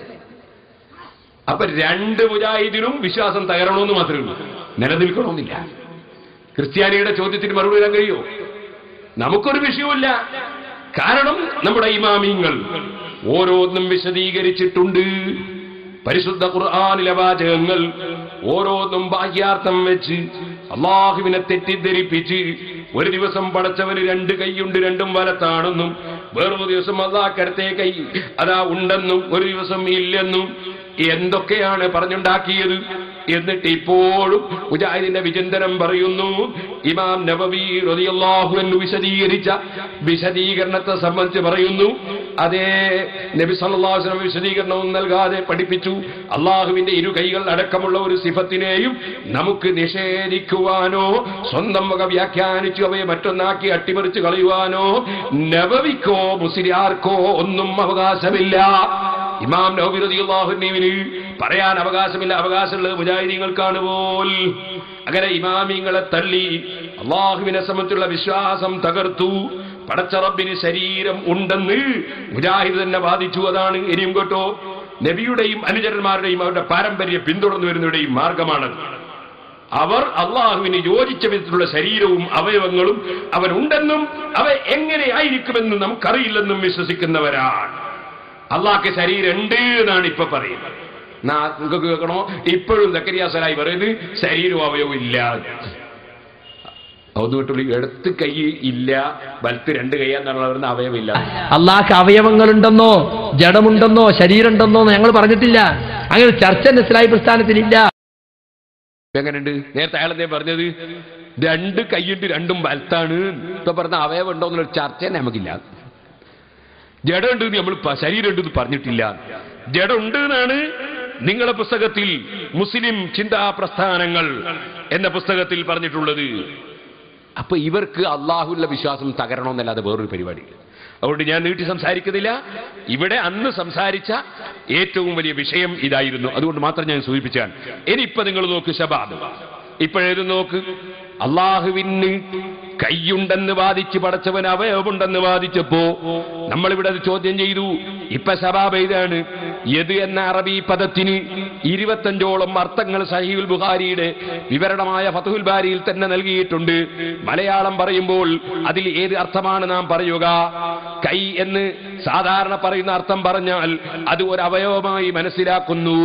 അപ്പൊ രണ്ട് മുജാഹിദിനും വിശ്വാസം തകരണമെന്ന് മാത്രമേ ഉള്ളൂ നിലനിൽക്കണമെന്നില്ല ക്രിസ്ത്യാനിയുടെ ചോദ്യത്തിന് മറുപടി തരാൻ കഴിയോ നമുക്കൊരു വിഷയവുമില്ല കാരണം നമ്മുടെ ഇമാമിങ്ങൾ ഓരോന്നും വിശദീകരിച്ചിട്ടുണ്ട് പരിശുദ്ധ ഖുർആാനിലെ വാചകങ്ങൾ ഓരോന്നും ബാഹ്യാർത്ഥം വെച്ച് അള്ളാഹുവിനെ തെറ്റിദ്ധരിപ്പിച്ച് ഒരു ദിവസം പടച്ചവന് രണ്ട് കൈയുണ്ട് രണ്ടും വലത്താണെന്നും വേറൊരു ദിവസം അള്ളാഹ്ക്കടുത്തേ കൈ അതാ ഉണ്ടെന്നും ഒരു ദിവസം ഇല്ലെന്നും എന്തൊക്കെയാണ് പറഞ്ഞുണ്ടാക്കിയത് എന്നിട്ട് ഇപ്പോഴും മുജാഹിദിന്റെ വിചിന്തനം പറയുന്നു ഇമാം നബവി റളിയല്ലാഹു അൻഹു വിശദീകരിച്ച വിശദീകരണത്തെ സംബന്ധിച്ച് പറയുന്നു അതേ നബി സല്ലല്ലാഹു അലൈഹി വസല്ലം വിശദീകരണവും നൽകാതെ പഠിപ്പിച്ചു അള്ളാഹുവിന്റെ ഇരു കൈകൾ അടക്കമുള്ള ഒരു സിഫത്തിനെയും നമുക്ക് നിഷേധിക്കുവാനോ സ്വന്തം വക വ്യാഖ്യാനിച്ചു അവയെ മറ്റൊന്നാക്കി അട്ടിമറിച്ച് കളയുവാനോ നബവിക്കോ മുസ്ലിയാർക്കോ ഒന്നും അവകാശമില്ല ഇമാം നബി റളിയല്ലാഹുവിന് പറയാൻ അവകാശമില്ല അവകാശമുള്ളത് മുജാഹിദീങ്ങൾക്കാണ് പോൽ അങ്ങനെ ഇമാമിങ്ങളെ തള്ളി അള്ളാഹുവിനെ സംബന്ധിച്ചുള്ള വിശ്വാസം തകർത്തു പടച്ച റബ്ബിന് ശരീരം ഉണ്ടെന്ന് മുജാഹിദ് തന്നെ വാദിച്ചു അതാണ് ഇനിയും കേട്ടോ നബിയുടെയും അനുചരന്മാരുടെയും അവരുടെ പാരമ്പര്യം പിന്തുടർന്നു വരുന്നവരുടെയും മാർഗമാണ് അവർ അള്ളാഹുവിന് യോജിച്ച വിധത്തിലുള്ള ശരീരവും അവയവങ്ങളും അവനുണ്ടെന്നും അവ എങ്ങനെ ആയിരിക്കുമെന്ന് നമുക്കറിയില്ലെന്നും വിശ്വസിക്കുന്നവരാണ് അള്ളാഹ്ക്ക് ശരീരം ഉണ്ട് എന്നാണ് ഇപ്പൊ പറയുന്നത് എന്നാ നിങ്ങൾക്ക് കേൾക്കണോ ഇപ്പോഴും സക്കരിയാസലായി പറയുന്നത് ശരീരവും അവയവും ഇല്ല ഒന്ന് വിട്ടുള്ളി ഇടത്ത് കൈ ഇല്ല വലത്ത് രണ്ട് കൈയാന്നുള്ള പറയുന്ന അവയവില്ല അള്ളാഹ്ക്ക് അവയവങ്ങളുണ്ടെന്നോ ജഡമുണ്ടെന്നോ ശരീരമുണ്ടെന്നോ ഞങ്ങൾ പറഞ്ഞിട്ടില്ല അങ്ങനെ ചർച്ച ഇസ്ലാഹി പ്രസ്ഥാനത്തിലില്ല എങ്ങനെയുണ്ട് നേരത്തെ അയാൾ എന്തേ പറഞ്ഞത് രണ്ട് കൈയുണ്ട് രണ്ടും വലത്താണ് ഇപ്പൊ പറഞ്ഞ അവയവം ഉണ്ടോ എന്നുള്ള ചർച്ച തന്നെ നമുക്കില്ല ജഡമുണ്ട് നമ്മൾ ശരീരം ഉണ്ട് പറഞ്ഞിട്ടില്ല ജഡമുണ്ട് എന്നാണ് നിങ്ങളുടെ പുസ്തകത്തിൽ മുസ്ലിം ചിന്താ പ്രസ്ഥാനങ്ങൾ എന്ന പുസ്തകത്തിൽ പറഞ്ഞിട്ടുള്ളത് അപ്പൊ ഇവർക്ക് അള്ളാഹുള്ള വിശ്വാസം തകരണമെന്നല്ലാതെ വേറൊരു പരിപാടി അതുകൊണ്ട് ഞാൻ നീട്ടി സംസാരിക്കുന്നില്ല ഇവിടെ അന്ന് സംസാരിച്ച ഏറ്റവും വലിയ വിഷയം ഇതായിരുന്നു അതുകൊണ്ട് മാത്രം ഞാൻ സൂചിപ്പിച്ചാണ് ഇനിയിപ്പൊ നിങ്ങൾ നോക്ക് ശബാദ് ഇപ്പോഴേത് നോക്ക് അള്ളാഹുവിന് കൈയുണ്ടെന്ന് വാദിച്ച് പടച്ചവൻ അവയവമുണ്ടെന്ന് വാദിച്ചപ്പോ നമ്മളിവിടെ അത് ചോദ്യം ചെയ്തു ഇപ്പൊ ശബാബ് ഇതാണ് യത് എന്ന അറബി പദത്തിന് ഇരുപത്തഞ്ചോളം അർത്ഥങ്ങൾ സഹീൽ ബുഖാരിയുടെ വിവരണമായ ഫതുൽ ബാരിയിൽ തന്നെ നൽകിയിട്ടുണ്ട് മലയാളം പറയുമ്പോൾ അതിൽ ഏത് അർത്ഥമാണ് നാം പറയുക കൈ എന്ന് സാധാരണ പറയുന്ന അർത്ഥം പറഞ്ഞാൽ അത് ഒരു അവയവമായി മനസ്സിലാക്കുന്നു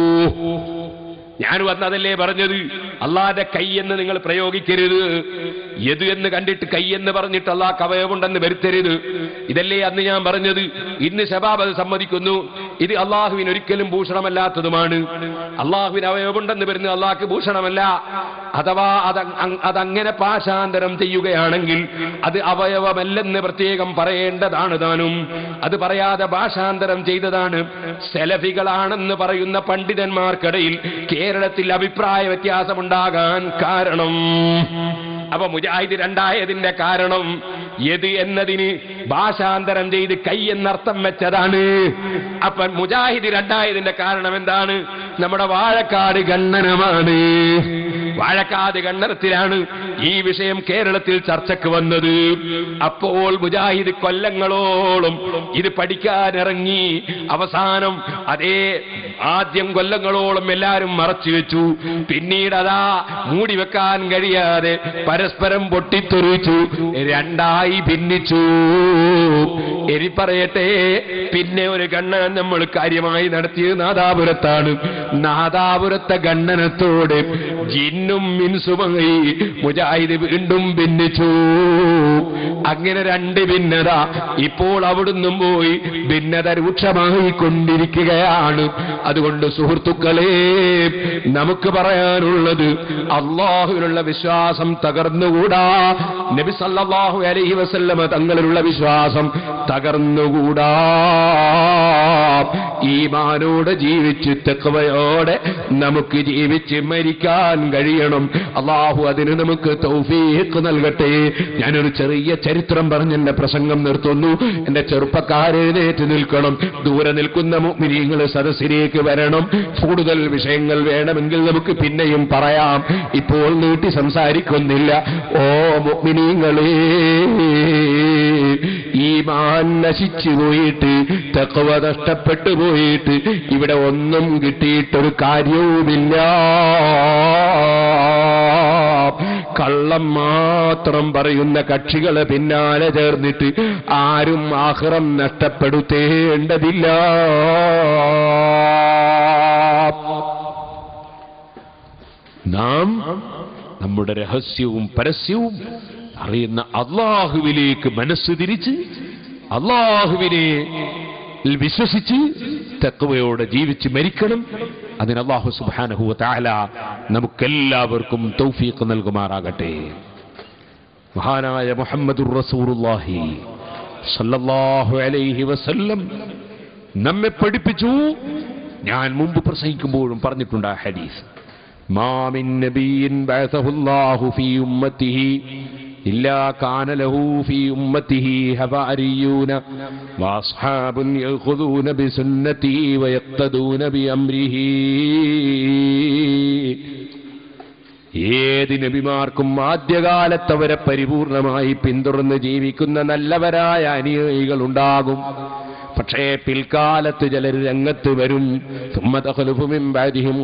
ഞാൻ വന്നതല്ലേ പറഞ്ഞത് അള്ളാന്റെ കൈ എന്ന് നിങ്ങൾ പ്രയോഗിക്കരുത് എത് എന്ന് കണ്ടിട്ട് കൈ എന്ന് പറഞ്ഞിട്ട് അള്ളാഹ് കവയവുണ്ടെന്ന് വരുത്തരുത് ഇതല്ലേ അന്ന് ഞാൻ പറഞ്ഞത് ഇന്ന് ശബാബ് അത് സമ്മതിക്കുന്നു ഇത് അള്ളാഹുവിന് ഒരിക്കലും ഭൂഷണമല്ലാത്തതുമാണ് അള്ളാഹുവിന് അവയവമുണ്ടെന്ന് വരുന്നത് അള്ളാഹ്ക്ക് ഭൂഷണമല്ല അഥവാ അത് അങ്- അതങ്ങനെ പാശാന്തരം ചെയ്യുകയാണെങ്കിൽ അത് അവയവമല്ലെന്ന് പ്രത്യേകം പറയേണ്ടതാണ് താനും അത് പറയാതെ ഭാഷാന്തരം ചെയ്തതാണ് സെലഫികളാണെന്ന് പറയുന്ന പണ്ഡിതന്മാർക്കിടയിൽ കേരളത്തിൽ അഭിപ്രായ വ്യത്യാസമുണ്ടാകാൻ കാരണം അപ്പൊ മുജാഹിദ് രണ്ടായതിന്റെ കാരണം എത് എന്നതിന് ഭാഷാന്തരം ചെയ്ത് കൈ എന്നർത്ഥം വെച്ചതാണ് അപ്പൊ മുജാഹിദ് രണ്ടായതിന്റെ കാരണം എന്താണ് നമ്മുടെ വാഴക്കാട് ഖണ്ഡനമാണ് വാഴക്കാട് ഖണ്ഡനത്തിലാണ് ഈ വിഷയം കേരളത്തിൽ ചർച്ചക്ക് വന്നത് അപ്പോൾ മുജാഹിദ് കൊല്ലങ്ങളോളം ഇത് പഠിക്കാനിറങ്ങി അവസാനം അതേ ആദ്യം കൊല്ലങ്ങളോളം എല്ലാരും മറച്ചു വെച്ചു പിന്നീട് അതാ മൂടി വെക്കാൻ കഴിയാതെ പരസ്പരം പൊട്ടിത്തെറിച്ചു രണ്ടായി ഭിന്നിച്ചു ഇനി പറയട്ടെ പിന്നെ ഒരു ഗണ്ണനം നമ്മൾ കാര്യമായി നടത്തിയത് നാദാപുരത്താണ് നാദാപുരത്തെ ഗണ്ണനത്തോട് ജിന്നും മിൻസുമായി മുജാഹിദ് വീണ്ടും ഭിന്നിച്ചു അങ്ങനെ രണ്ട് ഭിന്നത ഇപ്പോൾ അവിടുന്നും പോയി ഭിന്നത രൂക്ഷമായി കൊണ്ടിരിക്കുകയാണ് അതുകൊണ്ട് സുഹൃത്തുക്കളെ നമുക്ക് പറയാനുള്ളത് അള്ളാഹുവിനുള്ള വിശ്വാസം തകർന്നുകൂടാ നബി സല്ലല്ലാഹു അലൈഹി വസല്ലമ തങ്ങളിലുള്ള വിശ്വാസം തകർന്നുകൂടാ ഈമാനോട് ജീവിച്ച് തെക്കവയോടെ നമുക്ക് ജീവിച്ച് മരിക്കാൻ കഴിയണം അള്ളാഹു അതിന് നമുക്ക് തൗഫീഖ് നൽകട്ടെ ഞാനൊരു ചെറിയ ചരിത്രം പറഞ്ഞ് എന്റെ പ്രസംഗം നിർത്തുന്നു എന്റെ ചെറുപ്പക്കാരെഴുന്നേറ്റ് നിൽക്കണം ദൂരെ നിൽക്കുന്ന മുഅ്മിനീങ്ങൾ സദസ്സിലേക്ക് വരണം കൂടുതൽ വിഷയങ്ങൾ വേണമെങ്കിൽ നമുക്ക് പിന്നെയും പറയാം ഇപ്പോൾ നീട്ടി സംസാരിക്കുന്നില്ല ഓ മുഅ്മിനീങ്ങളെ ഈമാൻ നശിച്ചു പോയിട്ട് തക്കവ നഷ്ടപ്പെട്ടു പോയിട്ട് ഇവിടെ ഒന്നും കിട്ടിയിട്ടൊരു കാര്യവുമില്ല കള്ളം മാത്രം പറയുന്ന കക്ഷികളെ പിന്നാലെ ചേർന്നിട്ട് ആരും ആഹ്റം നഷ്ടപ്പെടുത്തേണ്ടതില്ല നാം നമ്മുടെ രഹസ്യവും പരസ്യവും അറിയുന്ന അള്ളാഹുവിലേക്ക് മനസ്സ് തിരിച്ച് അള്ളാഹുവിനെ വിശ്വസിച്ച് തക്കവയോടെ ജീവിച്ച് മരിക്കണം അതിന് അള്ളാഹു സുബാനഹു താല നമുക്കെല്ലാവർക്കും തൗഫീഖ് നൽകുമാറാകട്ടെ മഹാനായ മുഹമ്മദുർ റസൂറുല്ലാഹി സല്ലല്ലാഹു അലൈഹി വസല്ലം നമ്മെ പഠിപ്പിച്ചു ഞാൻ മുമ്പ് പ്രസംഗിക്കുമ്പോഴും പറഞ്ഞിട്ടുണ്ട് ആ ഹദീസ് മാമിൻ നബിയിൻ ബഅസഹുല്ലാഹു ഫീ ഉമ്മത്തിഹി إلا كان له في أمته هباريون وأصحاب يأخذون بسنته ويقتدون بأمره ഏത് നബിമാർക്കും ആദ്യകാലത്ത് അവരെ പരിപൂർണമായി പിന്തുടർന്ന് ജീവിക്കുന്ന നല്ലവരായ അനുയായികൾ ഉണ്ടാകും പക്ഷേ പിൽക്കാലത്ത് ചിലർ രംഗത്ത് വരും തുമ്മതഹലുഫുമിമ്പാദിഹിം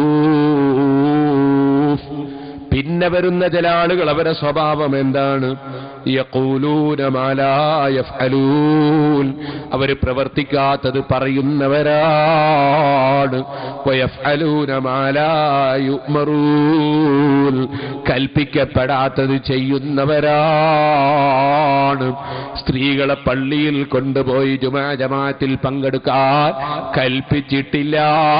പിന്നെ വരുന്ന ചില ആളുകൾ അവരുടെ സ്വഭാവം എന്താണ് യഖൂലൂന മാ ലാ യഫ്അലൂൻ അവർ പ്രവർത്തിക്കാത്തത് പറയുന്നവരാണ് വയഫ്അലൂന മാ ലാ യുഅ്മറൂൻ കൽപ്പിക്കപ്പെടാത്തത് ചെയ്യുന്നവരാണ് സ്ത്രീകളെ പള്ളിയിൽ കൊണ്ടുപോയി ജുമാ ജമാത്തിൽ പങ്കെടുക്കാൻ കൽപ്പിച്ചിട്ടില്ല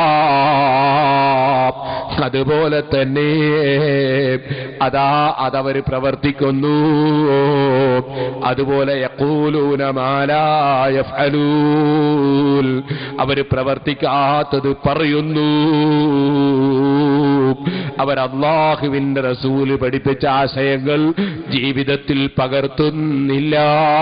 അതുപോലെ തന്നെ അതാ അതവർ പ്രവർത്തിക്കുന്നു അതുപോലെ യഖൂലൂന മാ ലാ യഫ്അലൂൻ അവർ പ്രവർത്തിക്കാത്തത് പറയുന്നു അവർ അള്ളാഹുവിന്റെ റസൂല് പഠിപ്പിച്ച ആശയങ്ങൾ ജീവിതത്തിൽ പകർത്തുന്നില്ല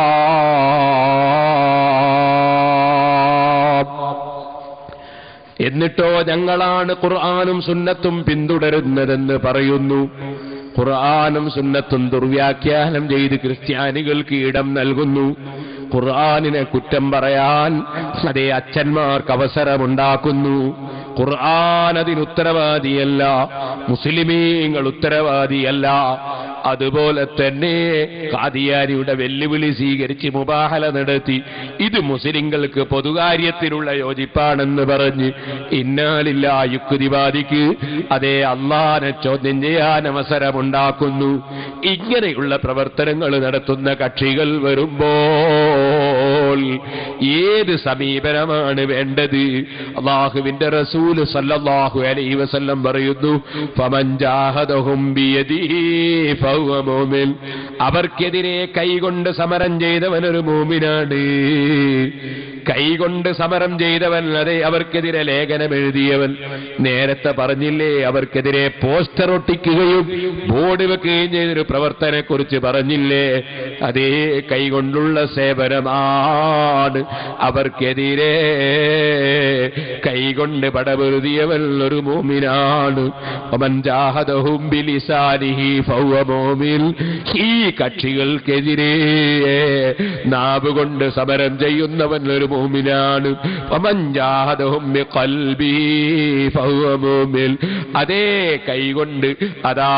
എന്നിട്ടോ ഞങ്ങളാണ് ഖുർആാനും സുന്നത്തും പിന്തുടരുന്നതെന്ന് പറയുന്നു ഖുർആാനും സുന്നത്തും ദുർവ്യാഖ്യാനം ചെയ്ത് ക്രിസ്ത്യാനികൾക്ക് ഇടം നൽകുന്നു ഖുർആാനിനെ കുറ്റം പറയാൻ അതേ അച്ഛന്മാർക്ക് അവസരമുണ്ടാക്കുന്നു ഖുർആൻ അതിന് ഉത്തരവാദിയല്ല മുസ്ലിമീങ്ങൾ ഉത്തരവാദിയല്ല അതുപോലെ തന്നെ കാദിയാനിയുടെ വെല്ലുവിളി സ്വീകരിച്ച് മുബാഹല നടത്തി ഇത് മുസ്ലിങ്ങൾക്ക് പൊതുകാര്യത്തിലുള്ള യോജിപ്പാണെന്ന് പറഞ്ഞ് ഇന്നാലില്ല യുക്തിവാദിക്ക് അതേ അള്ളാനെ ചോദ്യം ചെയ്യാൻ അവസരമുണ്ടാക്കുന്നു ഇങ്ങനെയുള്ള പ്രവർത്തനങ്ങൾ നടത്തുന്ന കക്ഷികൾ വരുമ്പോൾ ഏത് സമീപനമാണ് വേണ്ടത് അള്ളാഹുവിന്റെ റസൂല് സല്ലല്ലാഹു അലൈഹി വസല്ലം പറയുന്നു ഫമൻ ജാഹദഹും ബിയദിഹി ഫഹുവ മുഅ്മിൻ അവർക്കെതിരെ കൈകൊണ്ട് സമരം ചെയ്തവൻ ഒരു മൂമിനാണ് കൈകൊണ്ട് സമരം ചെയ്തവൻ അതെ അവർക്കെതിരെ ലേഖനം എഴുതിയവൻ നേരത്തെ പറഞ്ഞില്ലേ അവർക്കെതിരെ പോസ്റ്റർ ഒട്ടിക്കുകയും ബോർഡ് വെക്കുകയും ചെയ്തൊരു പ്രവർത്തനെ കുറിച്ച് പറഞ്ഞില്ലേ അതേ കൈകൊണ്ടുള്ള സേവനമാണ് അവർക്കെതിരെ കൈകൊണ്ട് പടപെറുതിയവൻ ഒരു മോമിനാണ് ഈ കക്ഷികൾക്കെതിരെ നാവ് കൊണ്ട് സമരം ചെയ്യുന്നവൻ ഒരു മോമിനാണ് അതേ കൈകൊണ്ട് അതാ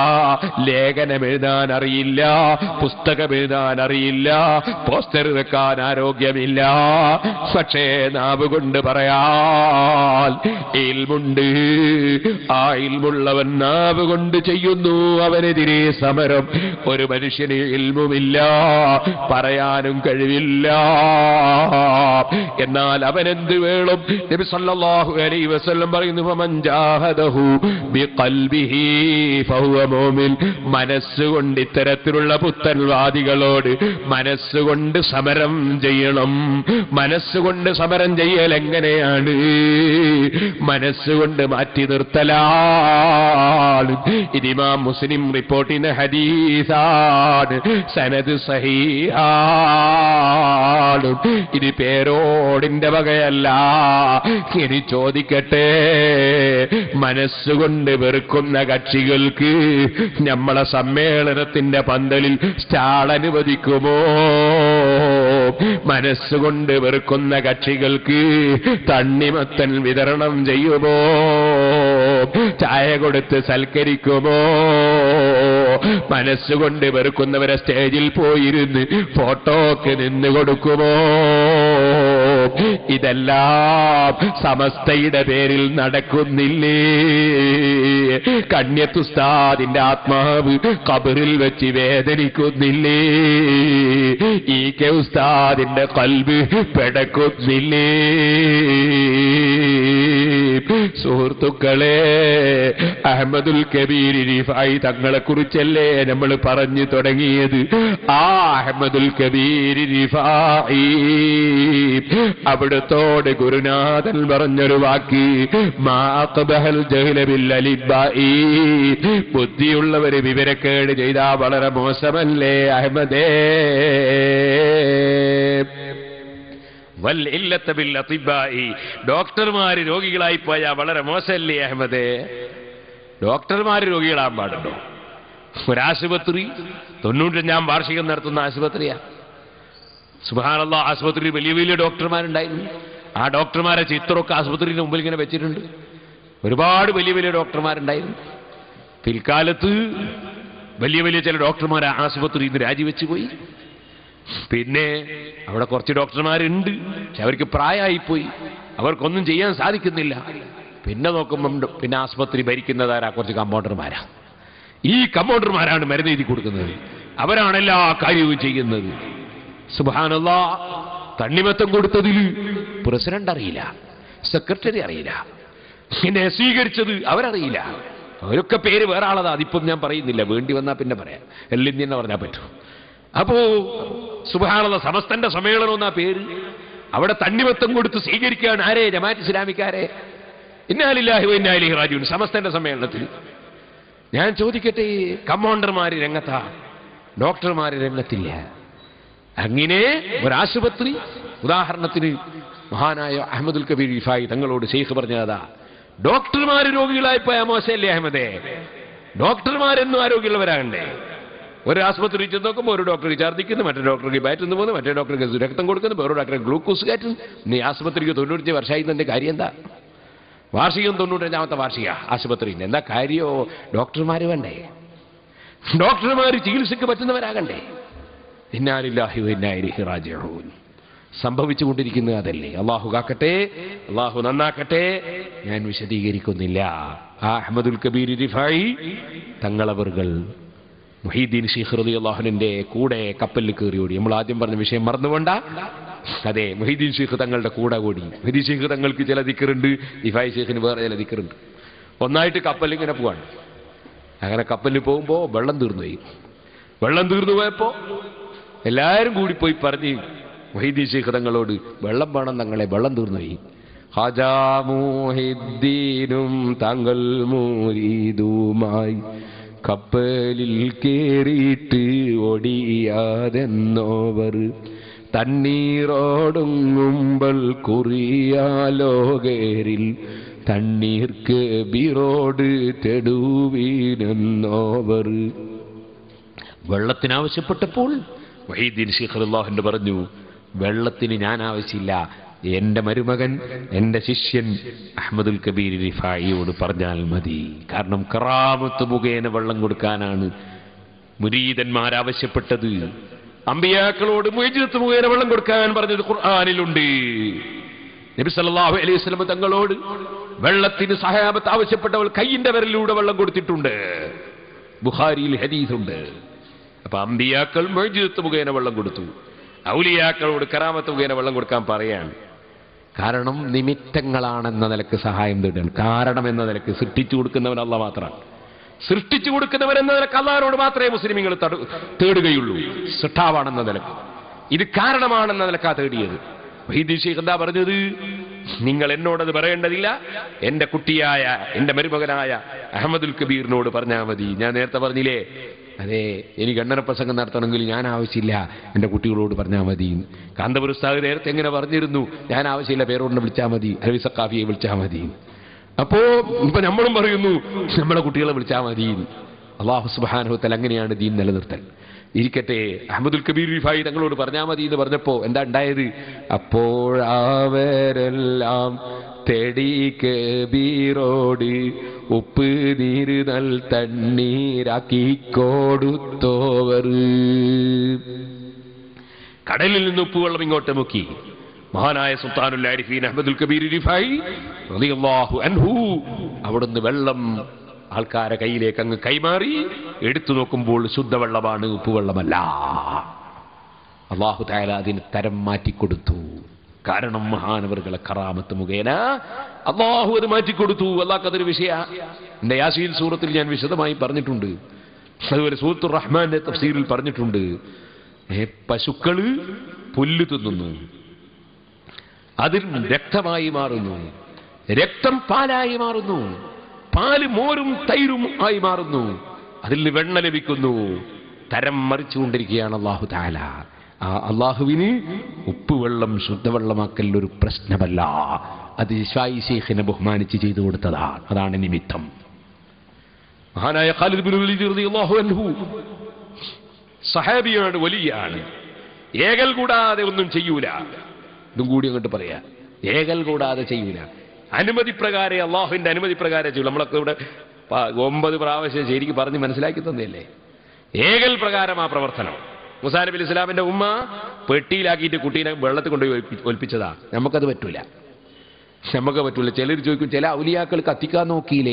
ലേഖനം എഴുതാൻ അറിയില്ല പുസ്തകം എഴുതാൻ അറിയില്ല പോസ്റ്റർ വെക്കാൻ ആരോഗ്യ മൂല്യമില്ല പക്ഷേ നാവ് കൊണ്ട് പറയാൽ ഇൽമുണ്ട് ആ ഇൽമുള്ളവൻ നാവ് കൊണ്ട് ചെയ്യുന്നു അവനെതിരെ സമരം ഒരു മനുഷ്യന് ഇൽമുമില്ല പറയാനും കഴിവില്ല എന്നാൽ അവനെന്ത് വേണം നബി സല്ലല്ലാഹു അലൈഹി വസല്ലം പറയുന്നു ഫമൻ ജാഹദഹു ബിഖൽബിഹി ഫഹുവ മുഅ്മിൻ മനസ്സുകൊണ്ട് ഇത്തരത്തിലുള്ള പുത്തൻവാദികളോട് മനസ്സുകൊണ്ട് സമരം ചെയ്യണം മനസ്സുകൊണ്ട് സമരം ചെയ്യൽ എങ്ങനെയാണ് മനസ്സുകൊണ്ട് മാറ്റി നിർത്തലാണ് ഇതിമാം മുസ്ലിം റിപ്പോർട്ടിന് ഹദീസാണ് സനത് സഹീഹാണ് ഇത് പേരോടിന്റെ വകയല്ല ഇനി ചോദിക്കട്ടെ മനസ്സുകൊണ്ട് വെറുക്കുന്ന കക്ഷികൾക്ക് നമ്മളെ സമ്മേളനത്തിന്റെ പന്തലിൽ സ്റ്റാൾ അനുവദിക്കുമോ മനസ്സുകൊണ്ട് വെറുക്കുന്ന കക്ഷികൾക്ക് തണ്ണിമത്തൻ വിതരണം ചെയ്യുമോ ചായ കൊടുത്ത് സൽക്കരിക്കുമോ മനസ്സുകൊണ്ട് വെറുക്കുന്നവരെ സ്റ്റേജിൽ പോയിരുന്ന് ഫോട്ടോക്ക് നിന്ന് കൊടുക്കുമോ ഇതെല്ലാം സമസ്തയുടെ പേരിൽ നടക്കുന്നില്ലേ കന്യത്തുസ്താദിന്റെ ആത്മാവ് കബറിൽ വെച്ച് വേദനിക്കുന്നില്ലേ ഈ കെ ഉസ്താദിന്റെ കൽബ് പെടക്കുന്നില്ലേ സുഹൃത്തുക്കളെ അഹമ്മദുൽ കബീർ റിഫായി തങ്ങളെ കുറിച്ചല്ലേ നമ്മൾ പറഞ്ഞു തുടങ്ങിയത് ആ അഹമ്മദുൽ കബീർ റിഫായി അവിടുത്തോട് ഗുരുനാഥൻ പറഞ്ഞൊരു വാക്ക് മാഖബഹൽ ജഹ്ലബിൽ അലിബായി ബുദ്ധിയുള്ളവര് വിവരക്കേട് ചെയ്താ വളരെ മോശമല്ലേ അഹമ്മദേ വല്ലില്ലത്ത ബിൽ അത്തിബായി ഡോക്ടർമാര് രോഗികളായി പോയാൽ വളരെ മോശമല്ലേ അഹമ്മദേ ഡോക്ടർമാര് രോഗികളാകാൻ പാടുണ്ടോ ഒരാശുപത്രി തൊണ്ണൂറ്റഞ്ചാം വാർഷികം നടത്തുന്ന ആശുപത്രിയാ സുബാനുള്ള ആശുപത്രിയിൽ വലിയ വലിയ ഡോക്ടർമാരുണ്ടായിരുന്നു ആ ഡോക്ടർമാരെ ചിത്രമൊക്കെ ആശുപത്രിയുടെ മുമ്പിൽ ഇങ്ങനെ വെച്ചിട്ടുണ്ട് ഒരുപാട് വലിയ വലിയ ഡോക്ടർമാരുണ്ടായിരുന്നു പിൽക്കാലത്ത് വലിയ വലിയ ചില ഡോക്ടർമാർ ആശുപത്രിയിൽ നിന്ന് രാജിവെച്ച് പോയി പിന്നെ അവിടെ കുറച്ച് ഡോക്ടർമാരുണ്ട് പക്ഷെ അവർക്ക് പ്രായമായിപ്പോയി അവർക്കൊന്നും ചെയ്യാൻ സാധിക്കുന്നില്ല പിന്നെ നോക്കുമ്പം പിന്നെ ആസ്പത്രി ഭരിക്കുന്നതാരാ കുറച്ച് കമ്പൗണ്ടർമാരാ ഈ കമ്പൗണ്ടർമാരാണ് മരുന്ന് എഴുതി കൊടുക്കുന്നത് അവരാണ് എല്ലാ കാര്യവും ചെയ്യുന്നത് സുബാനല്ല തണ്ണിമത്തം കൊടുത്തതിൽ പ്രസിഡന്റ് അറിയില്ല സെക്രട്ടറി അറിയില്ല പിന്നെ സ്വീകരിച്ചത് അവരറിയില്ല അവരൊക്കെ പേര് വേറെ ആളതാ അതിപ്പം ഞാൻ പറയുന്നില്ല വേണ്ടി വന്നാൽ പിന്നെ പറയാം എല്ലാം തന്നെ പറഞ്ഞാൽ പറ്റൂ അപ്പോ സുബാനുള്ള സമസ്തന്റെ സമ്മേളനം എന്നാ പേര് അവിടെ തണ്ണിമത്തം കൊടുത്ത് സ്വീകരിക്കുകയാണ് ആരെ ജമാഅത്ത് ഇസ്ലാമിക്കാരെ ഇന്നാലില്ലാഹി ഇന്നാലി റാജുൻ സമസ്തന്റെ സമ്മേളനത്തിൽ ഞാൻ ചോദിക്കട്ടെ കമ്പൗണ്ടർമാര് രംഗത്താ ഡോക്ടർമാര് രംഗത്തില്ല അങ്ങനെ ഒരാശുപത്രി ഉദാഹരണത്തിന് മഹാനായ അഹമ്മദുൽ കബീർ ഇഫായി തങ്ങളോട് ഷെയ്ഖ് പറഞ്ഞതാ ഡോക്ടർമാര് രോഗികളായി പോയ മോശമല്ലേ അഹമ്മദേ ഡോക്ടർമാരെന്നും ആരോഗ്യമുള്ളവരാകണ്ടേ ഒരു ആശുപത്രി ചെന്ന് നോക്കുമ്പോൾ ഒരു ഡോക്ടർക്ക് ഛർദ്ദിക്കുന്നു മറ്റേ ഡോക്ടർക്ക് ബാറ്റുന്നു പോകുന്നു മറ്റേ ഡോക്ടർക്ക് രക്തം കൊടുക്കുന്നു വേറെ ഡോക്ടറെ ഗ്ലൂക്കോസ് കയറ്റുന്നു നീ ആശുപത്രിക്ക് തൊണ്ണൂറ്റഞ്ച് വർഷമായി തന്നെ കാര്യം എന്താ വാർഷികം തൊണ്ണൂറ്റഞ്ചാമത്തെ വാർഷിക ആശുപത്രിയിൽ എന്താ കാര്യോ ഡോക്ടർമാർ വേണ്ടേ ഡോക്ടർമാർ ചികിത്സയ്ക്ക് പറ്റുന്നവരാകണ്ടേ ഇന്നാലില്ലാഹി ഇന്നായിരി റാജിഊൻ സംഭവിച്ചുകൊണ്ടിരിക്കുന്നത് അതല്ലേ അള്ളാഹു കാക്കട്ടെ അള്ളാഹു നന്നാക്കട്ടെ ഞാൻ വിശദീകരിക്കുന്നില്ല ആ അഹമ്മദുൽ കബീർ റിഫായി തങ്ങളവറുകൾ മുഹീദ്ദീൻ ഷീഖ് റലി അള്ളാഹുവിന്റെ കൂടെ കപ്പലിൽ കയറി ഓടി നമ്മൾ ആദ്യം പറഞ്ഞ വിഷയം മറന്നുകൊണ്ട അതെ മുഹീദ്ദീൻ ഷീഖ് തങ്ങളുടെ കൂടെ ഓടി മുഹീദ്ദീൻ ഷീഖ് തങ്ങൾക്ക് ചില ദിക്കറുണ്ട് ഇഫായി ഷീഖിന് വേറെ ചില ദിക്കറുണ്ട് ഒന്നായിട്ട് കപ്പലിൽ ഇങ്ങനെ പോവാണ് അങ്ങനെ കപ്പലിൽ പോകുമ്പോൾ വെള്ളം തീർന്നു പോയി വെള്ളം തീർന്നു പോയപ്പോ എല്ലാവരും കൂടി പോയി പറഞ്ഞ് മൊഹീദ്ദീൻ ഷീഖ് തങ്ങളോട് വെള്ളം വേണം തങ്ങളെ വെള്ളം തീർന്നു പോയി ഹാജാ മുഹിദ്ദീനും തങ്ങൾ മൂരീതുമായി കപ്പലിൽ കേറിയിട്ട് ഒടിയാതെന്നോവർ തണ്ണീറോടുങ്ങുമ്പൽ കുറിയാലോകേരിൽ തണ്ണീർക്ക് ബിറോട് തെടുവീനെന്നോവർ വെള്ളത്തിനാവശ്യപ്പെട്ടപ്പോൾ വഹീദ്ദീൻ ഷീഖ് അള്ളാഹുന്റെ പറഞ്ഞു വെള്ളത്തിന് ഞാൻ ആവശ്യമില്ല എന്റെ മരുമകൻ എന്റെ ശിഷ്യൻ അഹമ്മദുൽ കബീർ റിഫായിയോട് പറഞ്ഞാൽ മതി കാരണം കറാമത്ത് മുഖേന വെള്ളം കൊടുക്കാനാണ് മുരീതന്മാരാവശ്യപ്പെട്ടത് അമ്പിയാക്കളോട് മുയജിത്ത് മുഖേന വെള്ളം കൊടുക്കാൻ പറഞ്ഞത് ഖുർആാനിലുണ്ട് നബി സല്ലല്ലാഹു അലൈഹി വസല്ലം തങ്ങളോട് വെള്ളത്തിന് സഹാബത്ത് ആവശ്യപ്പെട്ടവൾ കൈയിന്റെ വിരലിലൂടെ വെള്ളം കൊടുത്തിട്ടുണ്ട് ബുഖാരിയിൽ ഹദീസുണ്ട് അപ്പൊ അമ്പിയാക്കൾ മുയജിത്ത് മുഖേന വെള്ളം കൊടുത്തു ഔലിയാക്കളോട് കറാമത്ത് മുഖേന വെള്ളം കൊടുക്കാൻ പറയാണ് കാരണം നിമിത്തങ്ങളാണെന്ന നിലക്ക് സഹായം തേടുകയാണ് കാരണം എന്ന നിലക്ക് സൃഷ്ടിച്ചു കൊടുക്കുന്നവൻ അല്ല മാത്രമാണ് സൃഷ്ടിച്ചു കൊടുക്കുന്നവൻ എന്ന നിലക്ക് അള്ളാഹിനോട് മാത്രമേ മുസ്ലിമീങ്ങൾ തടു- തേടുകയുള്ളൂ സൃഷ്ടാവാണെന്ന നിലക്ക് ഇത് കാരണമാണെന്ന നിലക്കാ തേടിയത് വൈദ്യ ഷെയ്ഖ് എന്താ പറഞ്ഞത് നിങ്ങൾ എന്നോടത് പറയേണ്ടതില്ല എന്റെ കുട്ടിയായ എന്റെ മരുമകനായ അഹമ്മദുൽ കബീറിനോട് പറഞ്ഞാൽ മതി ഞാൻ നേരത്തെ പറഞ്ഞില്ലേ അതെ എനിക്ക് എണ്ണന പ്രസംഗം നടത്തണമെങ്കിൽ ഞാൻ ആവശ്യമില്ല എന്റെ കുട്ടികളോട് പറഞ്ഞാൽ മതി കാന്തപുര ഉസ്താദ് നേരത്തെ എങ്ങനെ പറഞ്ഞിരുന്നു ഞാൻ ആവശ്യമില്ല പേരോടിനെ വിളിച്ചാൽ മതി അലവി സക്കാഫിയെ വിളിച്ചാൽ മതി അപ്പോ ഇപ്പൊ നമ്മളും പറയുന്നു നമ്മളെ കുട്ടികളെ വിളിച്ചാൽ മതി അള്ളാഹു സുബാനുഹത്തൽ അങ്ങനെയാണ് ദീൻ നിലനിർത്തൽ ഇരിക്കട്ടെ അഹമ്മദുൽ കബീർ റിഫായി തങ്ങളോട് പറഞ്ഞാൽ മതി എന്ന് പറഞ്ഞപ്പോ എന്താ ഉണ്ടായത് അപ്പോഴവരെല്ലാം തെടി കബീറോട് ഉപ്പ് നീര് നൽ തണ്ണീരാക്കി കൊടുത്തോവർ കടലിൽ നിന്ന് ഉപ്പുവെള്ളം ഇങ്ങോട്ട് മുക്കി മഹാനായ സുൽത്താനുൽ ആരിഫീൻ അഹമ്മദുൽ കബീർ റിഫായി റളിയല്ലാഹു അൻഹു അവിടുന്ന് വെള്ളം ആൾക്കാരെ കയ്യിലേക്ക് അങ്ങ് കൈമാറി എടുത്തു നോക്കുമ്പോൾ ശുദ്ധവെള്ളമാണ് ഉപ്പുവെള്ളമല്ല അള്ളാഹു തായാല അതിന് തരം മാറ്റിക്കൊടുത്തു കാരണം മഹാനവറുകളെ കറാമത്ത് മുഖേന അള്ളാഹു അത് മാറ്റിക്കൊടുത്തു അള്ളാഹ് അതൊരു വിഷയ എന്റെ യാസീൻ സൂറത്തിൽ ഞാൻ വിശദമായി പറഞ്ഞിട്ടുണ്ട് അതുപോലെ സൂറത്തുർ റഹ്മാന്റെ തഫ്സീറിൽ പറഞ്ഞിട്ടുണ്ട് ഏ, പശുക്കള് പുല്ല് തിന്നുന്നു അതിൽ രക്തമായി മാറുന്നു രക്തം പാലായി മാറുന്നു പാല് മോരും തൈരും ആയി മാറുന്നു അതിൽ നിന്ന് വെണ്ണ ലഭിക്കുന്നു തരം മറിച്ചുകൊണ്ടിരിക്കുകയാണ് അള്ളാഹു താല ആ അള്ളാഹുവിന് ഉപ്പുവെള്ളം ശുദ്ധവെള്ളമാക്കൽ ഒരു പ്രശ്നമല്ല അത് ഷായി ഷെയ്ഖിനെ ബഹുമാനിച്ച് ചെയ്തു കൊടുത്തതാണ് അതാണ് നിമിത്തം മഹാനായ ഖാലിദ് ബിൻ വലീദ് റളിയല്ലാഹു അൻഹു സഹാബിയാണ് വലിയാണ് ഏകൽ കൂടാതെ ഒന്നും ചെയ്യൂല ഇതും കൂടി അങ്ങോട്ട് പറയാ ഏകൽ കൂടാതെ ചെയ്യൂല അനുമതി പ്രകാരം അള്ളാഹുവിന്റെ അനുമതി പ്രകാരം ചെയ്യും നമ്മളൊക്കെ ഇവിടെ പ- ഒമ്പത് പ്രാവശ്യം ശരിക്കും പറഞ്ഞ് മനസ്സിലാക്കി തന്നെയല്ലേ ഏകൽ പ്രകാരം ആ പ്രവർത്തനം മുസാ നബി ഇസ്ലാമിന്റെ ഉമ്മ പെട്ടിയിലാക്കിയിട്ട് കുട്ടീനെ വെള്ളത്തിൽ കൊണ്ടുപോയി ഒൽപ്പി- ഒൽപ്പിച്ചതാ നമുക്കത് പറ്റൂല നമുക്ക് പറ്റൂല ചിലർ ചോദിക്കും ചില ഔലിയാക്കൾ കത്തിക്കാൻ നോക്കിയില്ലേ